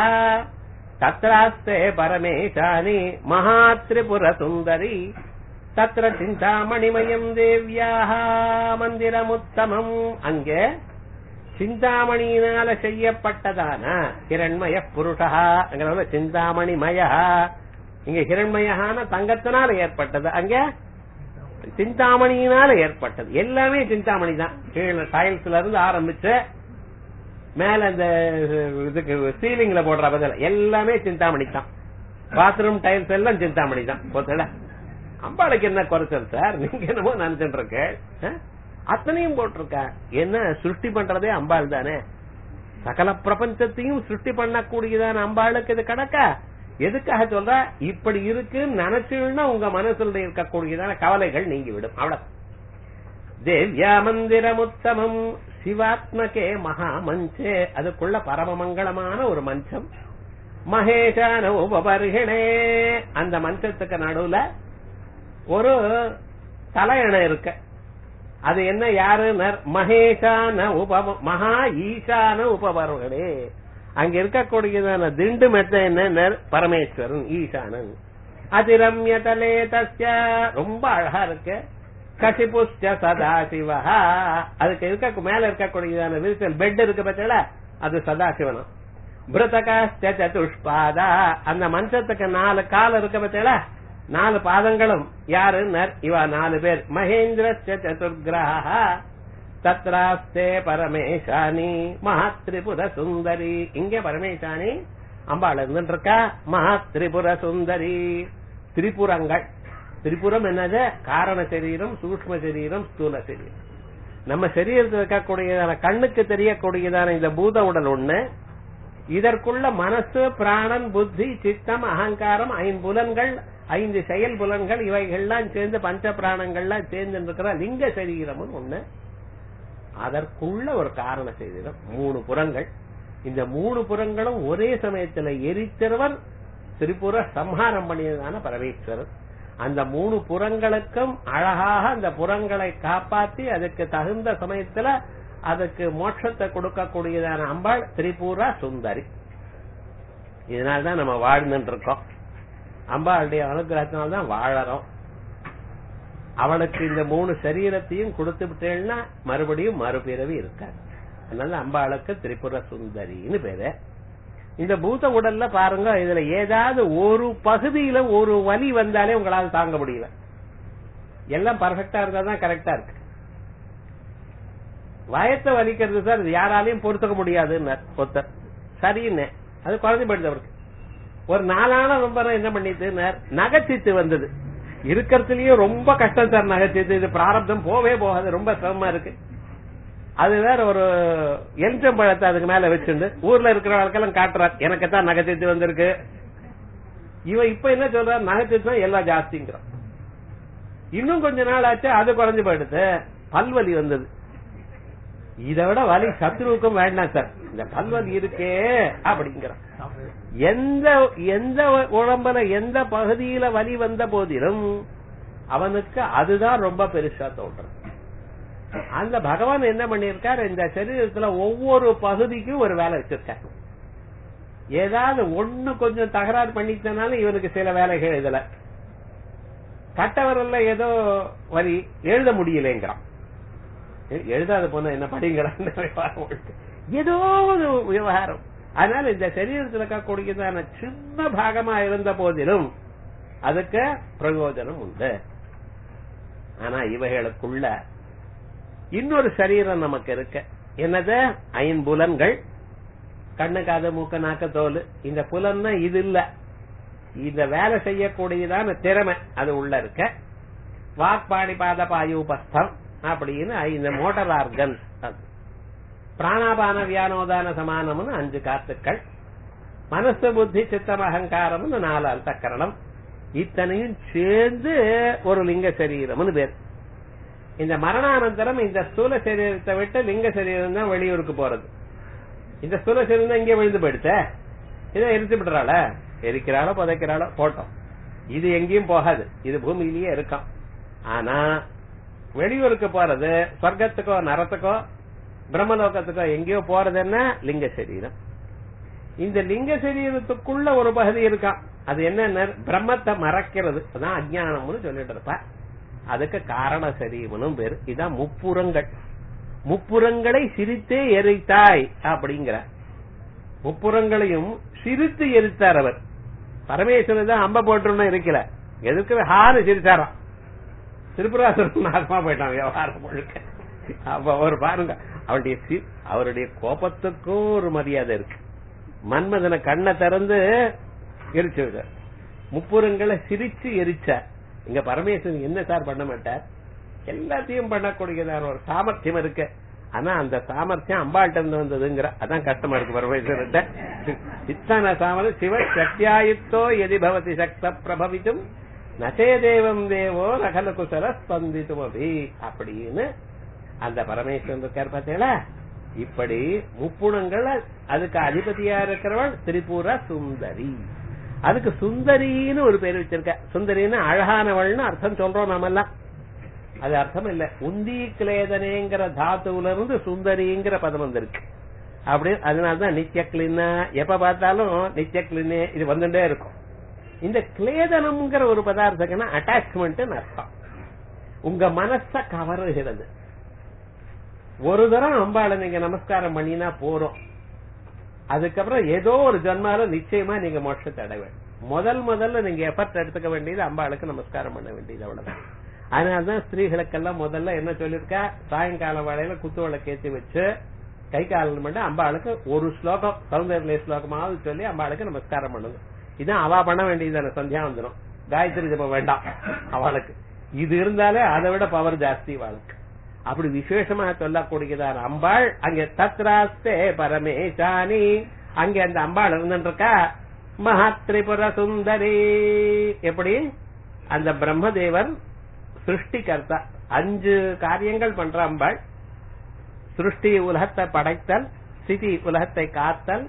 तत्रास्ते परमेशानि महात्रिपुरसुन्दरी तत्र चिन्तामणिमयम् देव्याः मन्दिरमुत्तमम् अङ्गे சிந்தாமணியினால செய்யப்பட்டதான ஹிரண்மய புருஷா சிந்தாமணி மயா இங்க ஹிரண்மயான தங்கத்தினால ஏற்பட்டது அங்க சிந்தாமணியினால ஏற்பட்டது எல்லாமே சிந்தாமணி தான் கீழே டைல்ஸ்ல இருந்து ஆரம்பிச்சு மேல இந்த இதுக்கு சீலிங்ல போடுற பதில எல்லாமே சிந்தாமணி தான் பாத்ரூம் டைல்ஸ் எல்லாம் சிந்தாமணி தான் போத்தல அம்பாளுக்கு என்ன குறைச்சல் சார் நீங்க என்னமோ நினைச்சுட்டு இருக்க அத்தனையும் போட்டிருக்க என்ன சிருஷ்டி பண்றதே அம்பாள் தானே சகல பிரபஞ்சத்தையும் சிருஷ்டி பண்ணக்கூடியதான அம்பாளுக்கு இது கணக்கா எதுக்காக சொல்ற இப்படி இருக்குன்னு நினைச்சுன்னா உங்க மனசுல இருக்கக்கூடியதான கவலைகள் நீங்கிவிடும் அவ்வளவு தேவ்யா மந்திரமுத்தமம் சிவாத்மகே மகா மஞ்சே அதுக்குள்ள பரமமங்களமான ஒரு மஞ்சம் மகேஷான உபபர்கிணே அந்த மஞ்சத்துக்கு நடுவுல ஒரு தலையணை இருக்கு அது என்ன யாரு மகேஷான உப மகா ஈசான உபபர்வர்களே அங்க இருக்கக்கூடியதான திண்டு மெத்த என்ன பரமேஸ்வரன் ஈசானன் அதிரம்யதலே தஸ்ய ரொம்ப அழகா இருக்கு கசிபுஷ்ட சதாசிவா அதுக்கு இருக்க மேல இருக்கக்கூடியதான விரிசல் பெட் இருக்கு பத்தில அது சதாசிவனம் பிருத்தகாஸ்ட சதுஷ்பாதா அந்த மஞ்சத்துக்கு நாலு கால் இருக்க பத்தில நாலு பாதங்களும் யாரு இவா நாலு பேர் மகேந்திர சதுர்கிரக தத்ராஸ்தே பரமேசானி மகாத்ரிபுர சுந்தரி இங்கே பரமேசானி அம்பாள் இருந்துட்டு இருக்கா மகாத்ரிபுர சுந்தரி திரிபுரங்கள் திரிபுரம் என்னது காரண சரீரம் சூக்ம சரீரம் ஸ்தூல சரீரம் நம்ம சரீரத்தில் இருக்கக்கூடியதான கண்ணுக்கு தெரியக்கூடியதான இந்த பூத உடல் ஒண்ணு இதற்குள்ள மனசு பிராணன் புத்தி சித்தம் அகங்காரம் ஐம்புலன்கள் ஐந்து செயல் புலன்கள் இவைகள்லாம் சேர்ந்து பஞ்ச பிராணங்கள்லாம் சேர்ந்து இருக்கிற லிங்க சரீரம்னு ஒண்ணு அதற்குள்ள ஒரு காரண சரீரம் மூணு புறங்கள் இந்த மூணு புறங்களும் ஒரே சமயத்துல எரித்தவர் திரிபுர சம்ஹாரம் பண்ணியதான பரமேஸ்வரர் அந்த மூணு புறங்களுக்கும் அழகாக அந்த புறங்களை காப்பாத்தி அதுக்கு தகுந்த சமயத்துல அதுக்கு மோட்சத்தை கொடுக்கக்கூடியதான அம்பாள் திரிபுரா சுந்தரி இதனால்தான் நம்ம வாழ்ந்துட்டு இருக்கோம் அம்பாளுடைய அனுகிரகத்தினால்தான் வாழறோம் அவளுக்கு இந்த மூணு சரீரத்தையும் கொடுத்து விட்டேன்னா மறுபடியும் மறுபிறவி இருக்காது அதனால அம்பாளுக்கு திரிபுர சுந்தரின்னு பேரு இந்த பூத உடல்ல பாருங்க இதுல ஏதாவது ஒரு பகுதியில ஒரு வலி வந்தாலே உங்களால தாங்க முடியல எல்லாம் பர்ஃபெக்டா இருந்தா தான் கரெக்டா இருக்கு வயத்தை வலிக்கிறது சார் இது யாராலையும் பொறுத்துக்க முடியாதுன்னு ஒருத்தர் சரின்னு அது குழந்தை போயிடுது அவருக்கு ஒரு நாளான ரொம்ப நாள் என்ன பண்ணிட்டு நகைச்சித்து வந்தது இருக்கிறதுலயும் ரொம்ப கஷ்டம் சார் நகைச்சித்து இது பிராரப்தம் போவே போகாது ரொம்ப சிரமமா இருக்கு அது வேற ஒரு எலுச்சம்பழத்தை அதுக்கு மேல வச்சுண்டு ஊர்ல இருக்கிறவங்களுக்கெல்லாம் காட்டுறார் எனக்கு தான் நகைச்சித்து வந்திருக்கு இவன் இப்ப என்ன சொல்றார் நகைச்சித்து தான் எல்லாம் ஜாஸ்திங்கிறான் இன்னும் கொஞ்ச நாள் ஆச்சு அது குறைஞ்சு போயிடுது பல்வலி வந்தது இதை விட வலி சத்ருவுக்கும் வேண்டாம் சார் இந்த பல்வலி இருக்கே அப்படிங்கிறான் எந்த எந்த உடம்புல எந்த பகுதியில வலி வந்த போதிலும் அவனுக்கு அதுதான் ரொம்ப பெருசா தோன்றது அந்த பகவான் என்ன பண்ணிருக்கார் இந்த சரீரத்துல ஒவ்வொரு பகுதிக்கும் ஒரு வேலை வச்சிருக்கார் ஏதாவது ஒண்ணு கொஞ்சம் தகராறு பண்ணிட்டனால இவனுக்கு சில வேலைகள் இதுல கட்டவரல்ல ஏதோ வரி எழுத முடியலங்கிறான் எழுதாத போன என்ன படிங்கிறான் ஏதோ ஒரு விவகாரம் அதனால இந்த சரீரத்தில் இருக்கக்கூடியதான சின்ன பாகமா இருந்த போதிலும் அதுக்கு பிரயோஜனம் உண்டு ஆனா இவைகளுக்குள்ள இன்னொரு சரீரம் நமக்கு இருக்கு என்னது ஐம்புலன்கள் கண்ணு காது மூக்க நாக்க தோல் இந்த புலன்னா இது இல்ல இந்த வேலை செய்யக்கூடியதான திறமை அது உள்ள இருக்க வாக்பாணி பாத பாயுபஸ்தம் அப்படின்னு இந்த மோட்டர் ஆர்கன் பிராணாபான வியானோதான சமானம்னு அஞ்சு காத்துக்கள் மனசு புத்தி சித்தம் அகங்காரம்னு நாலு அந்தக்கரணம் இத்தனையும் சேர்ந்து ஒரு லிங்க சரீரம்னு பேர் இந்த மரணானந்தரம் இந்த ஸ்தூல சரீரத்தை விட்டு லிங்க சரீரம் தான் வெளியூருக்கு போறது இந்த ஸ்தூல சரீரம் தான் இங்கே விழுந்து போயிடுச்ச இதை எரிச்சு விடுறாள எரிக்கிறாளோ புதைக்கிறாளோ போட்டோம் இது எங்கேயும் போகாது இது பூமியிலேயே இருக்கும் ஆனா வெளியூருக்கு போறது சொர்க்கத்துக்கோ நரத்துக்கோ பிரம்மலோகத்துக்கோ எங்கேயோ போறது என்ன லிங்க சரீரம் இந்த லிங்க சரீரத்துக்குள்ள ஒரு பகுதி இருக்கான் அது என்ன பிரம்மத்தை மறைக்கிறது அதான் அஜானம்னு சொல்லிட்டு இருப்ப அதுக்கு காரண சரீரம்னு பேரு இதான் முப்புறங்கள் முப்புறங்களை சிரித்தே எரித்தாய் அப்படிங்கிற முப்புறங்களையும் சிரித்து எரித்தார் அவர் பரமேஸ்வரர் தான் அம்ப போட்டுன்னு இருக்கல எதுக்கு ஹாரு சிரிச்சாராம் திருப்புராசுரன் நாசமா போயிட்டான் விவகாரம் முழுக்க அப்ப அவர் பாருங்க அவருடைய அவருடைய கோபத்துக்கும் ஒரு மரியாதை இருக்கு மன்மதன கண்ணை திறந்து எரிச்சு விட்டார் முப்புறங்களை சிரிச்சு எரிச்சார் இங்க பரமேஸ்வரன் என்ன சார் பண்ண மாட்டார் எல்லாத்தையும் பண்ணக்கூடியதான ஒரு சாமர்த்தியம் இருக்கு ஆனா அந்த சாமர்த்தியம் அம்பாள்கிட்ட இருந்து வந்ததுங்கிற அதான் கஷ்டமா இருக்கு பரமேஸ்வரன் இத்தனை சாமர்த்தியம் சிவ சக்தியாயுக்தோ எதி பவதி சக்த பிரபவித்தும் நசே தேவம் தேவோ நகல குசல ஸ்பந்தித்தும் அபி அப்படின்னு அந்த பரமேஸ்வரன் இருக்கார் பார்த்தீங்களா இப்படி முப்புணங்கள் அதுக்கு அதிபதியா இருக்கிறவள் திரிபுர சுந்தரி அதுக்கு சுந்தரின்னு ஒரு பேர் வச்சிருக்க சுந்தரின்னு அழகானவள்னு அர்த்தம் சொல்றோம் நாமெல்லாம் அது அர்த்தம் இல்ல உந்தி கிளேதனேங்கிற தாத்துவுல இருந்து சுந்தரிங்கிற பதம் வந்திருக்கு அப்படி அதனாலதான் நித்திய கிளின்னா எப்ப பார்த்தாலும் நித்திய கிளினே இது வந்துட்டே இருக்கும் இந்த கிளேதனம்ங்கிற ஒரு பதார்த்தம்னா அட்டாச்மெண்ட் அர்த்தம் உங்க மனச கவருகிறது ஒரு தரம் அம்பாளை நீங்க நமஸ்காரம் பண்ணினா போறோம் அதுக்கப்புறம் ஏதோ ஒரு ஜன்மால நிச்சயமா நீங்க மோட்சத்தை அடைவேன் முதல் முதல்ல நீங்க எஃபர்ட் எடுத்துக்க வேண்டியது அம்பாளுக்கு நமஸ்காரம் பண்ண வேண்டியது அவ்வளவுதான் அதனாலதான் ஸ்திரீகளுக்கெல்லாம் முதல்ல என்ன சொல்லிருக்கா சாயங்கால வேலையில குத்து விளக்கேத்தி வச்சு கை காலம் பண்ணி அம்பாளுக்கு ஒரு ஸ்லோகம் சௌந்தர்ய ஸ்லோகமாவது சொல்லி அம்பாளுக்கு நமஸ்காரம் பண்ணுங்க இதான் அவா பண்ண வேண்டியதான சந்தியாவந்தனம் காயத்ரி ஜபம் வேண்டாம் அவளுக்கு இது இருந்தாலே அதை விட பவர் ஜாஸ்தி வாழ்க்கை அப்படி விசேஷமா சொல்லக்கூடியதான அம்பாள் அங்க தத்ராஸ்தே பரமேசானி அங்க அந்த அம்பாள் இருந்துருக்கா மகாத்ரிபுர சுந்தரி எப்படி அந்த பிரம்மதேவன் சிருஷ்டிகர்த்தா அஞ்சு காரியங்கள் பண்ற அம்பாள் சிருஷ்டி உலகத்தை படைத்தல் ஸ்திதி உலகத்தை காத்தல்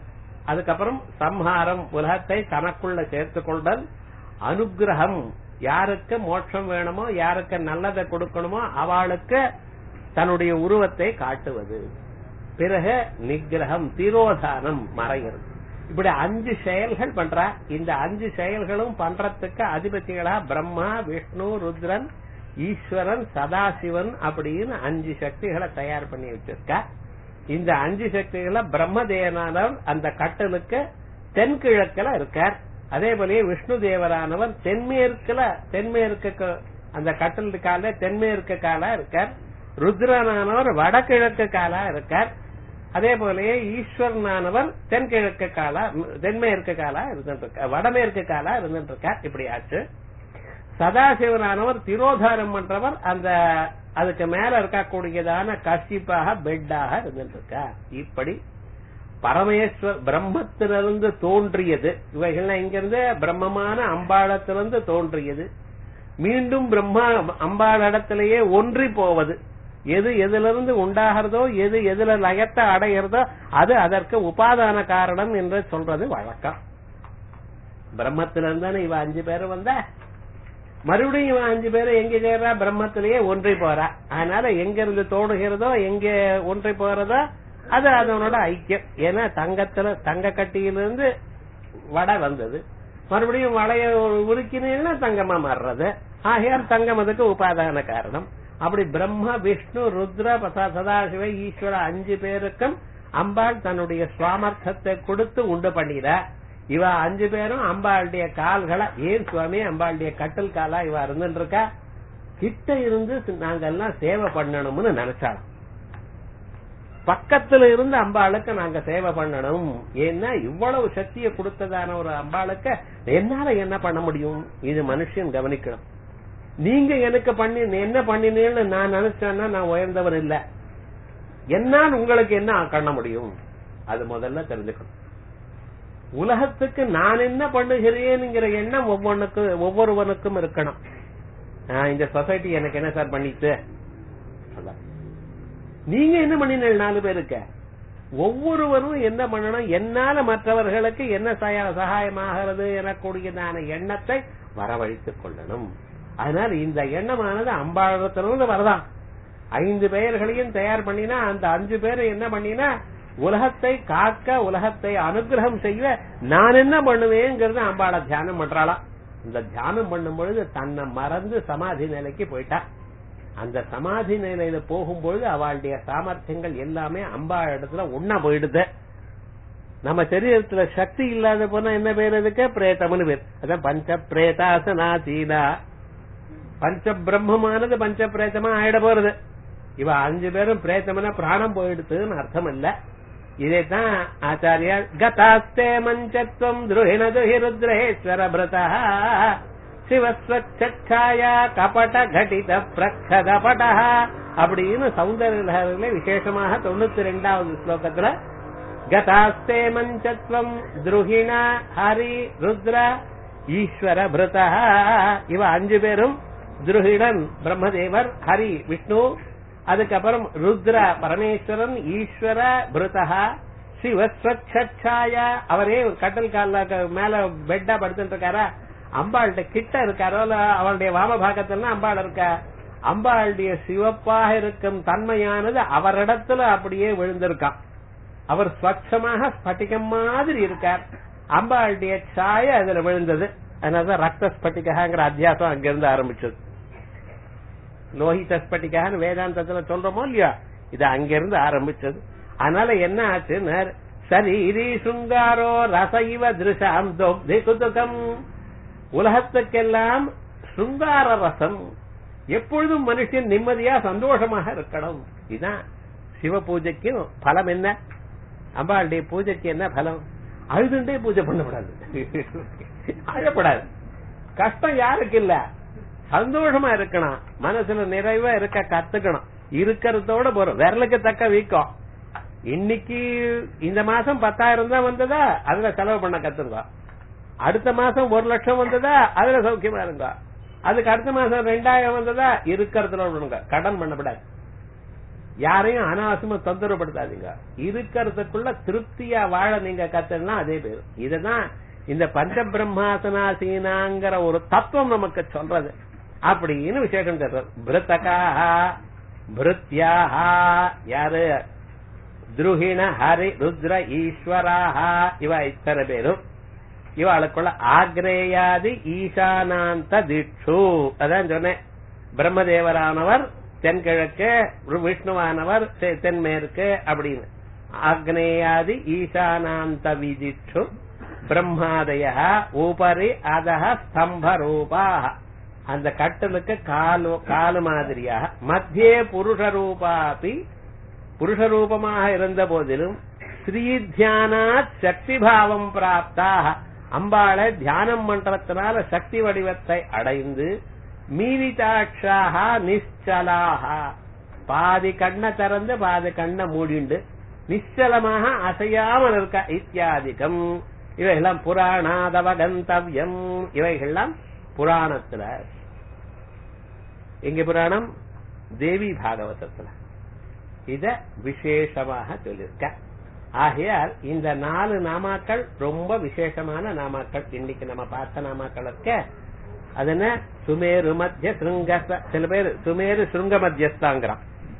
அதுக்கப்புறம் சம்ஹாரம் உலகத்தை தனக்குள்ள சேர்த்துக் கொண்டல் அனுகிரகம் யாருக்கு மோட்சம் வேணுமோ யாருக்கு நல்லதை கொடுக்கணுமோ அவளுக்கு தன்னுடைய உருவத்தை காட்டுவது பிறகு நிகிரகம் திரோதானம் மறைகிறது இப்படி அஞ்சு செயல்கள் பண்றா இந்த அஞ்சு செயல்களும் பண்றதுக்கு அதிபதிகளா பிரம்மா விஷ்ணு ருத்ரன் ஈஸ்வரன் சதாசிவன் அப்படின்னு அஞ்சு சக்திகளை தயார் பண்ணி வச்சிருக்கா இந்த அஞ்சு சக்திகள பிரம்மதேவனானவர் அந்த கட்டலுக்கு தென்கிழக்குல இருக்கார் அதே போலயே விஷ்ணு தேவரானவர் தென்மேற்குல தென்மேற்கு அந்த கட்டல் கால தென்மேற்கு காலா இருக்கார் ருத்ரனானவர் வடகிழக்கு காலா இருக்கார் அதே போலயே ஈஸ்வரனானவர் தென்கிழக்கு காலா தென்மேற்கு காலா இருந்துட்டு இருக்கார் வடமேற்கு காலா இருந்துட்டு இருக்கார் இப்படி ஆச்சு சதாசிவனானவர் திரோதாரம் பண்றவர் அந்த அதுக்கு மேல இருக்கக்கூடியதான கசிப்பாக பெட்டாக இருந்துட்டு இருக்கார் இப்படி பரமேஸ்வர் பிரம்மத்திலிருந்து தோன்றியது இவைகள்லாம் இங்கிருந்து பிரம்மமான அம்பாளத்திலிருந்து தோன்றியது மீண்டும் பிரம்மா அம்பாளிடத்திலேயே ஒன்றி போவது எது எதிலிருந்து உண்டாகிறதோ எது எதுல லயத்தை அடைகிறதோ அது அதற்கு உபாதான காரணம் என்று சொல்றது வழக்கம் பிரம்மத்திலிருந்து இவ அஞ்சு பேரும் வந்த மறுபடியும் இவன் அஞ்சு பேரும் எங்க சேர்றா பிரம்மத்திலேயே ஒன்றி போறா அதனால எங்க இருந்து தோணுகிறதோ எங்க ஒன்றி போறதோ அது அதனோட ஐக்கியம் ஏன்னா தங்கத்துல தங்க கட்டியிலிருந்து வடை வந்தது மறுபடியும் வளைய உருக்கினா தங்கமா மாறுறது ஆகையால் தங்கம் அதுக்கு உபாதான காரணம் அப்படி பிரம்ம விஷ்ணு ருத்ர பசா சதாசிவ ஈஸ்வர அஞ்சு பேருக்கும் அம்பாள் தன்னுடைய சுவாமர்த்தத்தை கொடுத்து உண்டு பண்ணிட இவ அஞ்சு பேரும் அம்பாளுடைய கால்களை ஏன் சுவாமி அம்பாளுடைய கட்டல் காலா இவ இருந்துட்டு இருக்கா கிட்ட இருந்து நாங்கெல்லாம் சேவை பண்ணணும்னு நினைச்சாலும் பக்கத்துல இருந்து அம்பாளுக்கு நாங்க சேவை பண்ணணும் ஏன்னா இவ்வளவு சக்தியை கொடுத்ததான ஒரு அம்பாளுக்கு என்னால என்ன பண்ண முடியும் இது மனுஷன் கவனிக்கணும் நீங்க எனக்கு பண்ணி என்ன பண்ணினேன்னு நான் நினைச்சேன்னா நான் உயர்ந்தவர் இல்ல என்னால் உங்களுக்கு என்ன பண்ண முடியும் அது முதல்ல தெரிஞ்சுக்கணும் உலகத்துக்கு நான் என்ன பண்ணுகிறேன்ங்கிற எண்ணம் ஒவ்வொன்றுக்கு ஒவ்வொருவனுக்கும் இருக்கணும் இந்த சொசைட்டி எனக்கு என்ன சார் பண்ணிட்டு நீங்க என்ன பண்ணினீங்க நாலு பேருக்கு ஒவ்வொருவரும் என்ன பண்ணணும் என்னால மற்றவர்களுக்கு என்ன சகாயமாகிறது எனக்கூடியதான எண்ணத்தை வரவழைத்துக் கொள்ளணும் அதனால இந்த எண்ணமானது அம்பாளத்திலிருந்து வரதான் ஐந்து பெயர்களையும் தயார் பண்ணினா அந்த அஞ்சு பேரை என்ன பண்ணினா உலகத்தை காக்க உலகத்தை அனுகிரகம் செய்ய நான் என்ன பண்ணுவேங்கிறது அம்பாள தியானம் பண்றாளாம் இந்த தியானம் பண்ணும் பொழுது தன்னை மறந்து சமாதி நிலைக்கு போயிட்டா அந்த சமாதி நிலையில போகும்பொழுது அவளுடைய சாமர்த்தியங்கள் எல்லாமே அம்பாள் இடத்துல ஒன்னா போயிடுது நம்ம சரீரத்துல சக்தி இல்லாத போனா என்ன பேர் இதுக்கு பிரேத்தம்னு பேர் அதான் பஞ்ச பிரேதாசனாதீனா பஞ்ச பிரம்மமானது பஞ்ச பிரேத்தமா ஆயிட போறது இவ அஞ்சு பேரும் பிரேத்தம்னா பிராணம் போயிடுதுன்னு அர்த்தம் இல்ல இதைத்தான் ஆச்சாரியா கதாஸ்தே மஞ்சத்வம் துருஹினது ருத்ரேஸ்வர பிரதா சிவஸ்வச்சாயா கபட கடித பிரகதபட அப்படின்னு சௌந்தர்யில விசேஷமாக தொண்ணூத்தி ரெண்டாவது ஸ்லோகத்துல கதாஸ்தே மஞ்சத்வம் துருஹிண ஹரி ருத்ர ஈஸ்வர பிரதா இவ அஞ்சு பேரும் துருஹிடன் பிரம்மதேவர் ஹரி விஷ்ணு அதுக்கப்புறம் ருத்ர பரமேஸ்வரன் ஈஸ்வர பிருதா சிவஸ்வச்சாய அவரே கட்டல் கால மேல பெட்டா படுத்துட்டு இருக்காரா அம்பாள்கிட்ட கிட்ட இருக்காரோ இல்ல அவளுடைய வாம பாகத்துல அம்பாள் இருக்கா அம்பாளுடைய சிவப்பாக இருக்கும் தன்மையானது அவரிடத்துல அப்படியே விழுந்திருக்கான் அவர் ஸ்வச்சமாக ஸ்பட்டிகம் மாதிரி இருக்கார் அம்பாளுடைய சாய அதுல விழுந்தது அதனாலதான் ரத்த ஸ்பட்டிகாங்கிற அத்தியாசம் அங்கிருந்து ஆரம்பிச்சது லோஹித ஸ்பட்டிகான்னு வேதாந்தத்துல சொல்றோமோ இல்லையா இது அங்கிருந்து ஆரம்பிச்சது அதனால என்ன ஆச்சுன்னு சரீரி சுங்காரோ ரசைவ திருஷாம் தொப்தி குதுகம் உலகத்துக்கெல்லாம் சுங்கார ரசம் எப்பொழுதும் மனுஷன் நிம்மதியா சந்தோஷமாக இருக்கணும் இதுதான் சிவ பூஜைக்கு பலம் என்ன அம்பாளுடைய பூஜைக்கு என்ன பலம் அழுதுண்டே பூஜை பண்ணக்கூடாது அழப்படாது கஷ்டம் யாருக்கு இல்ல சந்தோஷமா இருக்கணும் மனசுல நிறைவா இருக்க கத்துக்கணும் இருக்கிறதோட போறோம் விரலுக்கு தக்க வீக்கம் இன்னைக்கு இந்த மாசம் பத்தாயிரம் தான் வந்ததா அதுல செலவு பண்ண கத்துங்க அடுத்த மாசம் ஒரு லட்சம் வந்ததா அதுல சௌக்கியமா இருங்க அதுக்கு அடுத்த மாசம் ரெண்டாயிரம் வந்ததா இருக்கிறதுல விடுங்க கடன் பண்ணப்படாது யாரையும் அனாவசியமா தொந்தரவுப்படுத்தாதீங்க இருக்கிறதுக்குள்ள திருப்தியா வாழ நீங்க கத்துனா அதே பேரு இதுதான் இந்த பஞ்ச பிரம்மாசனாசீனாங்கிற ஒரு தத்துவம் நமக்கு சொல்றது அப்படின்னு விசேஷம் சொல்றது பிருத்தகா பிருத்யாஹா யாரு துருகிண ஹரி ருத்ர ஈஸ்வராஹா இவ இத்தனை பேரும் இவாளுக்குள்ள ஆக்ரேயாதி ஈசானாந்த திட்சு அதான் சொன்னேன் பிரம்மதேவரானவர் தென்கிழக்கு விஷ்ணுவானவர் தெ- தென்மேற்கு அப்படின்னு ஆக்னேயாதி ஈசானாந்த விதிட்சு பிரம்மாதய உபரி அதஹ ஸ்தம்ப ரூபாக அந்த கட்டலுக்கு காலு காலு மாதிரியாக மத்தியே புருஷ ரூபாபி புருஷ ரூபமாக இருந்த போதிலும் ஸ்ரீ தியானாத் சக்தி பாவம் பிராப்தாக அம்பாளை தியானம் பண்றதுனால சக்தி வடிவத்தை அடைந்து மீனிதாட்சாக நிశ్చலாக பாதி கண்ணை திறந்து பாதி கண்ணை மூடிண்டு நிச்சலமாக அசையாமல் இருக்க இத்தியாதிகம் இவைகள்லாம் புராணாதவ கந்தவ்யம் இவைகள்லாம் புராணத்துல எங்க புராணம் தேவி பாகவதத்துல இத விசேஷமாக சொல்லியிருக்க ஆகையால் இந்த நாலு நாமாக்கள் ரொம்ப விசேஷமான நாமாக்கள் இன்னைக்கு நம்ம பார்த்த நாமாக்கள் இருக்க அது என்ன சுமேரு மத்திய சிருங்க சில பேர் சுமேரு சுருங்க மத்தியஸ்தாங்கிறான்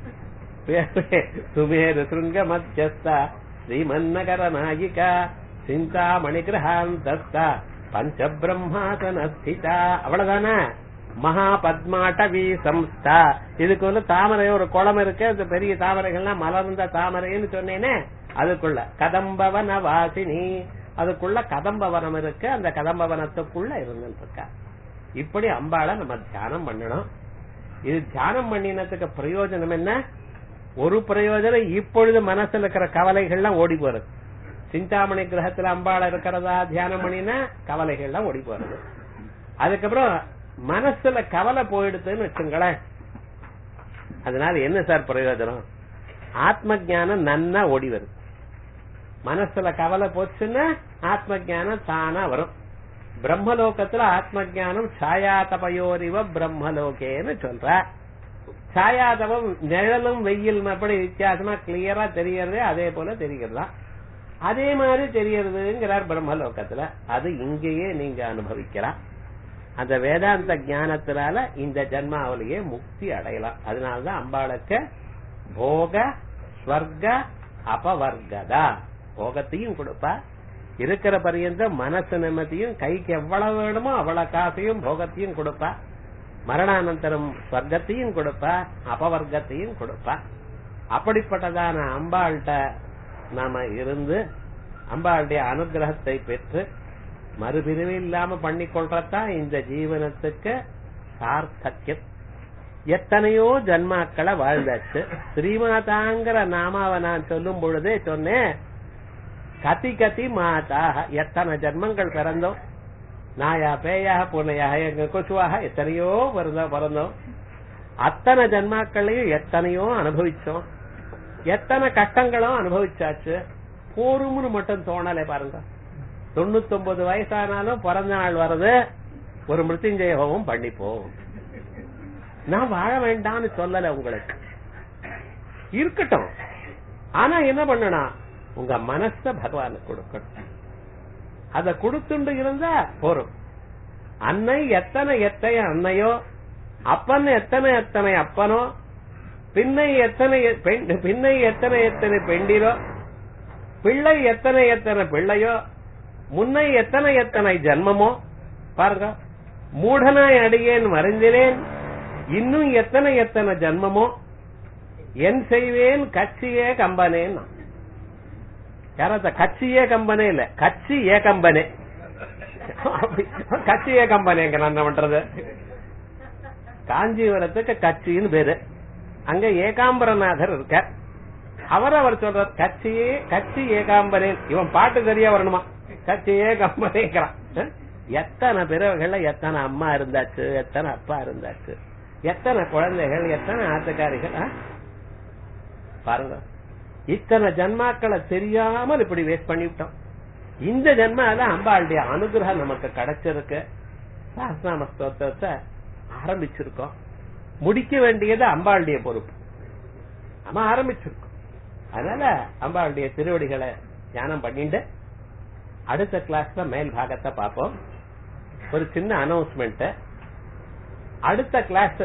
சுமேரு சுருங்க மத்தியஸ்தா ஸ்ரீமன்னகர நாயிகா சிந்தாமணி கிரகாந்தஸ்தா பஞ்ச பிரம்மாசனஸ்திதா அவ்வளவுதானே மகா பத்மாட்டவி சம்ஸ்தா இதுக்கு வந்து தாமரை ஒரு குளம் இருக்கு அந்த பெரிய தாமரைகள்லாம் மலர்ந்த தாமரைன்னு சொன்னேனே அதுக்குள்ள கதம்பவன வாசினி அதுக்குள்ள கதம்பவனம் இருக்கு அந்த கதம்பவனத்துக்குள்ள இருந்துட்டு இருக்கா இப்படி அம்பாளை நம்ம தியானம் பண்ணணும் இது தியானம் பண்ணினதுக்கு பிரயோஜனம் என்ன ஒரு பிரயோஜனம் இப்பொழுது மனசுல இருக்கிற கவலைகள்லாம் ஓடி போறது சிந்தாமணி கிரகத்துல அம்பாளை இருக்கிறதா தியானம் பண்ணினா கவலைகள்லாம் ஓடி போறது அதுக்கப்புறம் மனசுல கவலை போயிடுதுன்னு வச்சுங்களேன் அதனால என்ன சார் பிரயோஜனம் ஆத்ம ஞானம் நன்னா ஓடி வருது மனசுல கவலை போச்சுன்னா ஆத்ம ஞானம் தானா வரும் பிரம்மலோகத்துல ஆத்ம ஞானம் சாயாதபயோரிவ பிரம்மலோகேன்னு சொல்ற சாயாதபம் நிழலும் வெயில் எப்படி வித்தியாசமா கிளியரா தெரியறது அதே போல தெரிகிறதா அதே மாதிரி தெரியறதுங்கிறார் பிரம்மலோகத்துல அது இங்கேயே நீங்க அனுபவிக்கலாம் அந்த வேதாந்த ஞானத்தினால இந்த ஜன்மாவிலேயே முக்தி அடையலாம் அதனாலதான் அம்பாளுக்கு போக ஸ்வர்க அபவர்கதா போகத்தையும் கொடுப்பா இருக்கிற பரியந்தம் மனசு நிம்மதியும் கைக்கு எவ்வளவு வேணுமோ அவ்வளவு காசையும் போகத்தையும் கொடுப்பா மரணானந்தரம் ஸ்வர்க்கத்தையும் கொடுப்பா அபவர்க்கத்தையும் கொடுப்பா அப்படிப்பட்டதான அம்பாள்கிட்ட நாம இருந்து அம்பாளுடைய அனுகிரகத்தை பெற்று மறுபிரிவு இல்லாம பண்ணி கொள்றதான் இந்த ஜீவனத்துக்கு சார்த்தக்கியம் எத்தனையோ ஜன்மாக்களை வாழ்ந்தாச்சு ஸ்ரீமாதாங்கிற நாமாவை நான் சொல்லும் பொழுதே சொன்னேன் கத்தி கத்தி மாதா எத்தனை ஜன்மங்கள் பிறந்தோம் நாயா பேயாக பூனையாக எங்க கொசுவாக எத்தனையோ பிறந்தோம் பிறந்தோம் அத்தனை ஜன்மாக்களையும் எத்தனையோ அனுபவிச்சோம் எத்தனை கஷ்டங்களும் அனுபவிச்சாச்சு போரும்னு மட்டும் தோணலை பாருங்க தொண்ணூத்தி ஒன்பது வயசானாலும் பிறந்த நாள் வருது ஒரு மிருத்யுஞ்சய ஹோமம் பண்ணிப்போம் நான் வாழ வேண்டாம்னு சொல்லல உங்களுக்கு இருக்கட்டும் ஆனா என்ன பண்ணணும் உங்க மனச பகவானுக்கு கொடுக்கணும் அத கொடுத்துண்டு இருந்தா போரும் அன்னை எத்தனை எத்தனை அன்னையோ அப்பன் எத்தனை எத்தனை அப்பனோ பின்னை எத்தனை பெண் பின்னை எத்தனை எத்தனை பெண்டிலோ பிள்ளை எத்தனை எத்தனை பிள்ளையோ முன்னை எத்தனை எத்தனை ஜன்மமோ பாருங்க மூடனாய் அடியேன் மறைந்தினேன் இன்னும் எத்தனை எத்தனை ஜன்மமோ என் செய்வேன் கட்சியே கம்பனேன் யாராவது கட்சியே கம்பனே இல்ல கட்சி ஏ கம்பனே கட்சி ஏ கம்பனேங்க நான் என்ன பண்றது காஞ்சிபுரத்துக்கு கட்சின்னு பேரு அங்க ஏகாம்பரநாதர் இருக்க அவர் அவர் சொல்றார் கட்சியே கட்சி ஏகாம்பரேன் இவன் பாட்டு சரியா வரணுமா கட்சி ஏகாம்பரேங்கிறான் எத்தனை பிறவைகள்ல எத்தனை அம்மா இருந்தாச்சு எத்தனை அப்பா இருந்தாச்சு எத்தனை குழந்தைகள் எத்தனை ஆத்துக்காரிகள் ஆ? பாருங்க இத்தனை ஜன்மாக்களை தெரியாமல் இப்படி வேஸ்ட் பண்ணிவிட்டோம் இந்த ஜன்மால அம்பாளுடைய அனுகிரகம் நமக்கு கிடைச்சிருக்கு சாஸ்திராம ஸ்தோத்திரத்தை ஆரம்பிச்சிருக்கோம் முடிக்க வேண்டியது அம்பாளுடைய பொறுப்பு நம்ம ஆரம்பிச்சிருக்கோம் அதனால அம்பாளுடைய திருவடிகளை தியானம் பண்ணிட்டு அடுத்த கிளாஸ்ல மேல் பாகத்தை பார்ப்போம் ஒரு சின்ன அனௌன்ஸ்மெண்ட் அடுத்த கிளாஸ்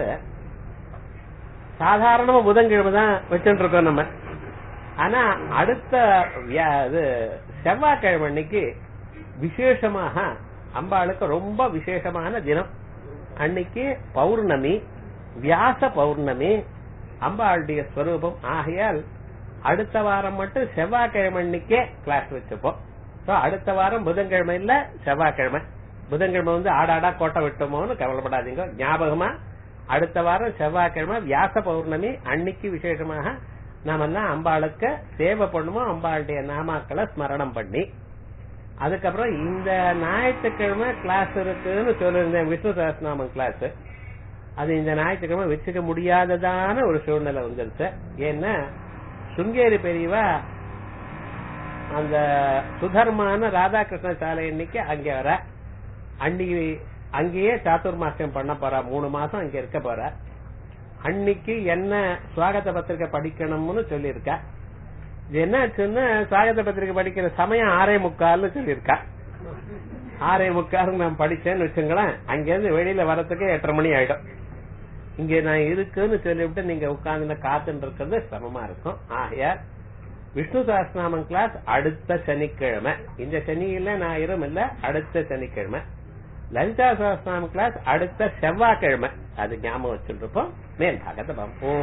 சாதாரணமா புதன்கிழமை தான் வச்சுட்டு இருக்கோம் நம்ம ஆனா அடுத்த வியா- இது செவ்வாய்க்கிழமை அன்னைக்கு விசேஷமாக அம்பாளுக்கு ரொம்ப விசேஷமான தினம் அன்னைக்கு பௌர்ணமி வியாச பௌர்ணமி அம்பாளுடைய ஸ்வரூபம் ஆகையால் அடுத்த வாரம் மட்டும் செவ்வாய்க்கிழமை அன்னைக்கே கிளாஸ் வச்சுப்போம் So, அடுத்த வாரம் புதன்கிழமை இல்ல செவ்வாய்க்கிழமை புதன்கிழமை வந்து ஆடாடா கோட்டை விட்டோமோன்னு கவலைப்படாதீங்க ஞாபகமா அடுத்த வாரம் செவ்வாய்க்கிழமை வியாச பௌர்ணமி அன்னைக்கு விசேஷமாக நாமெல்லாம் அம்பாளுக்கு சேவை பண்ணுவோம் அம்பாளுடைய நாமாக்களை ஸ்மரணம் பண்ணி அதுக்கப்புறம் இந்த ஞாயிற்றுக்கிழமை கிளாஸ் இருக்குன்னு சொல்லியிருந்தேன் விஷ்ணு சஹஸ்ரநாமம் கிளாஸ் அது இந்த ஞாயிற்றுக்கிழமை வச்சுக்க முடியாததான ஒரு சூழ்நிலை வந்துருச்சு ஏன்னா சுங்கேரி பெரியவா அந்த சுதர்மான ராதாகிருஷ்ண சாலை அன்னைக்கு அங்க வர அன்னைக்கு அங்கேயே சாத்துர்மாசியம் பண்ண போறா மூணு மாசம் அங்க இருக்க போற அன்னைக்கு என்ன சுவாகத பத்திரிக்கை படிக்கணும்னு சொல்லியிருக்கா இது என்னாச்சுன்னா சுவாகத பத்திரிக்கை படிக்கிற சமயம் ஆறே முக்கால்னு சொல்லியிருக்கா ஆறே முக்கால் நான் படிச்சேன்னு வச்சுங்களேன் அங்கிருந்து வெளியில வரதுக்கு எட்டரை மணி ஆயிடும் இங்க நான் இருக்குன்னு சொல்லிவிட்டு நீங்க உட்கார்ந்து காத்துட்டு இருக்கிறது சிரமமா இருக்கும் ஆகையால் விஷ்ணு சஹஸ்ரநாமம் கிளாஸ் அடுத்த சனிக்கிழமை இந்த சனியில ஞாயிறும் இல்ல அடுத்த சனிக்கிழமை லலிதா சஹஸ்ரநாமம் கிளாஸ் அடுத்த செவ்வாய்க்கிழமை அது ஞாபகம் வச்சுட்டு இருப்போம் மேல் பாகத்தை பார்ப்போம்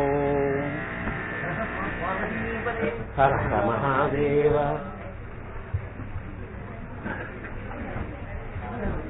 ஹர ஹர மகாதேவா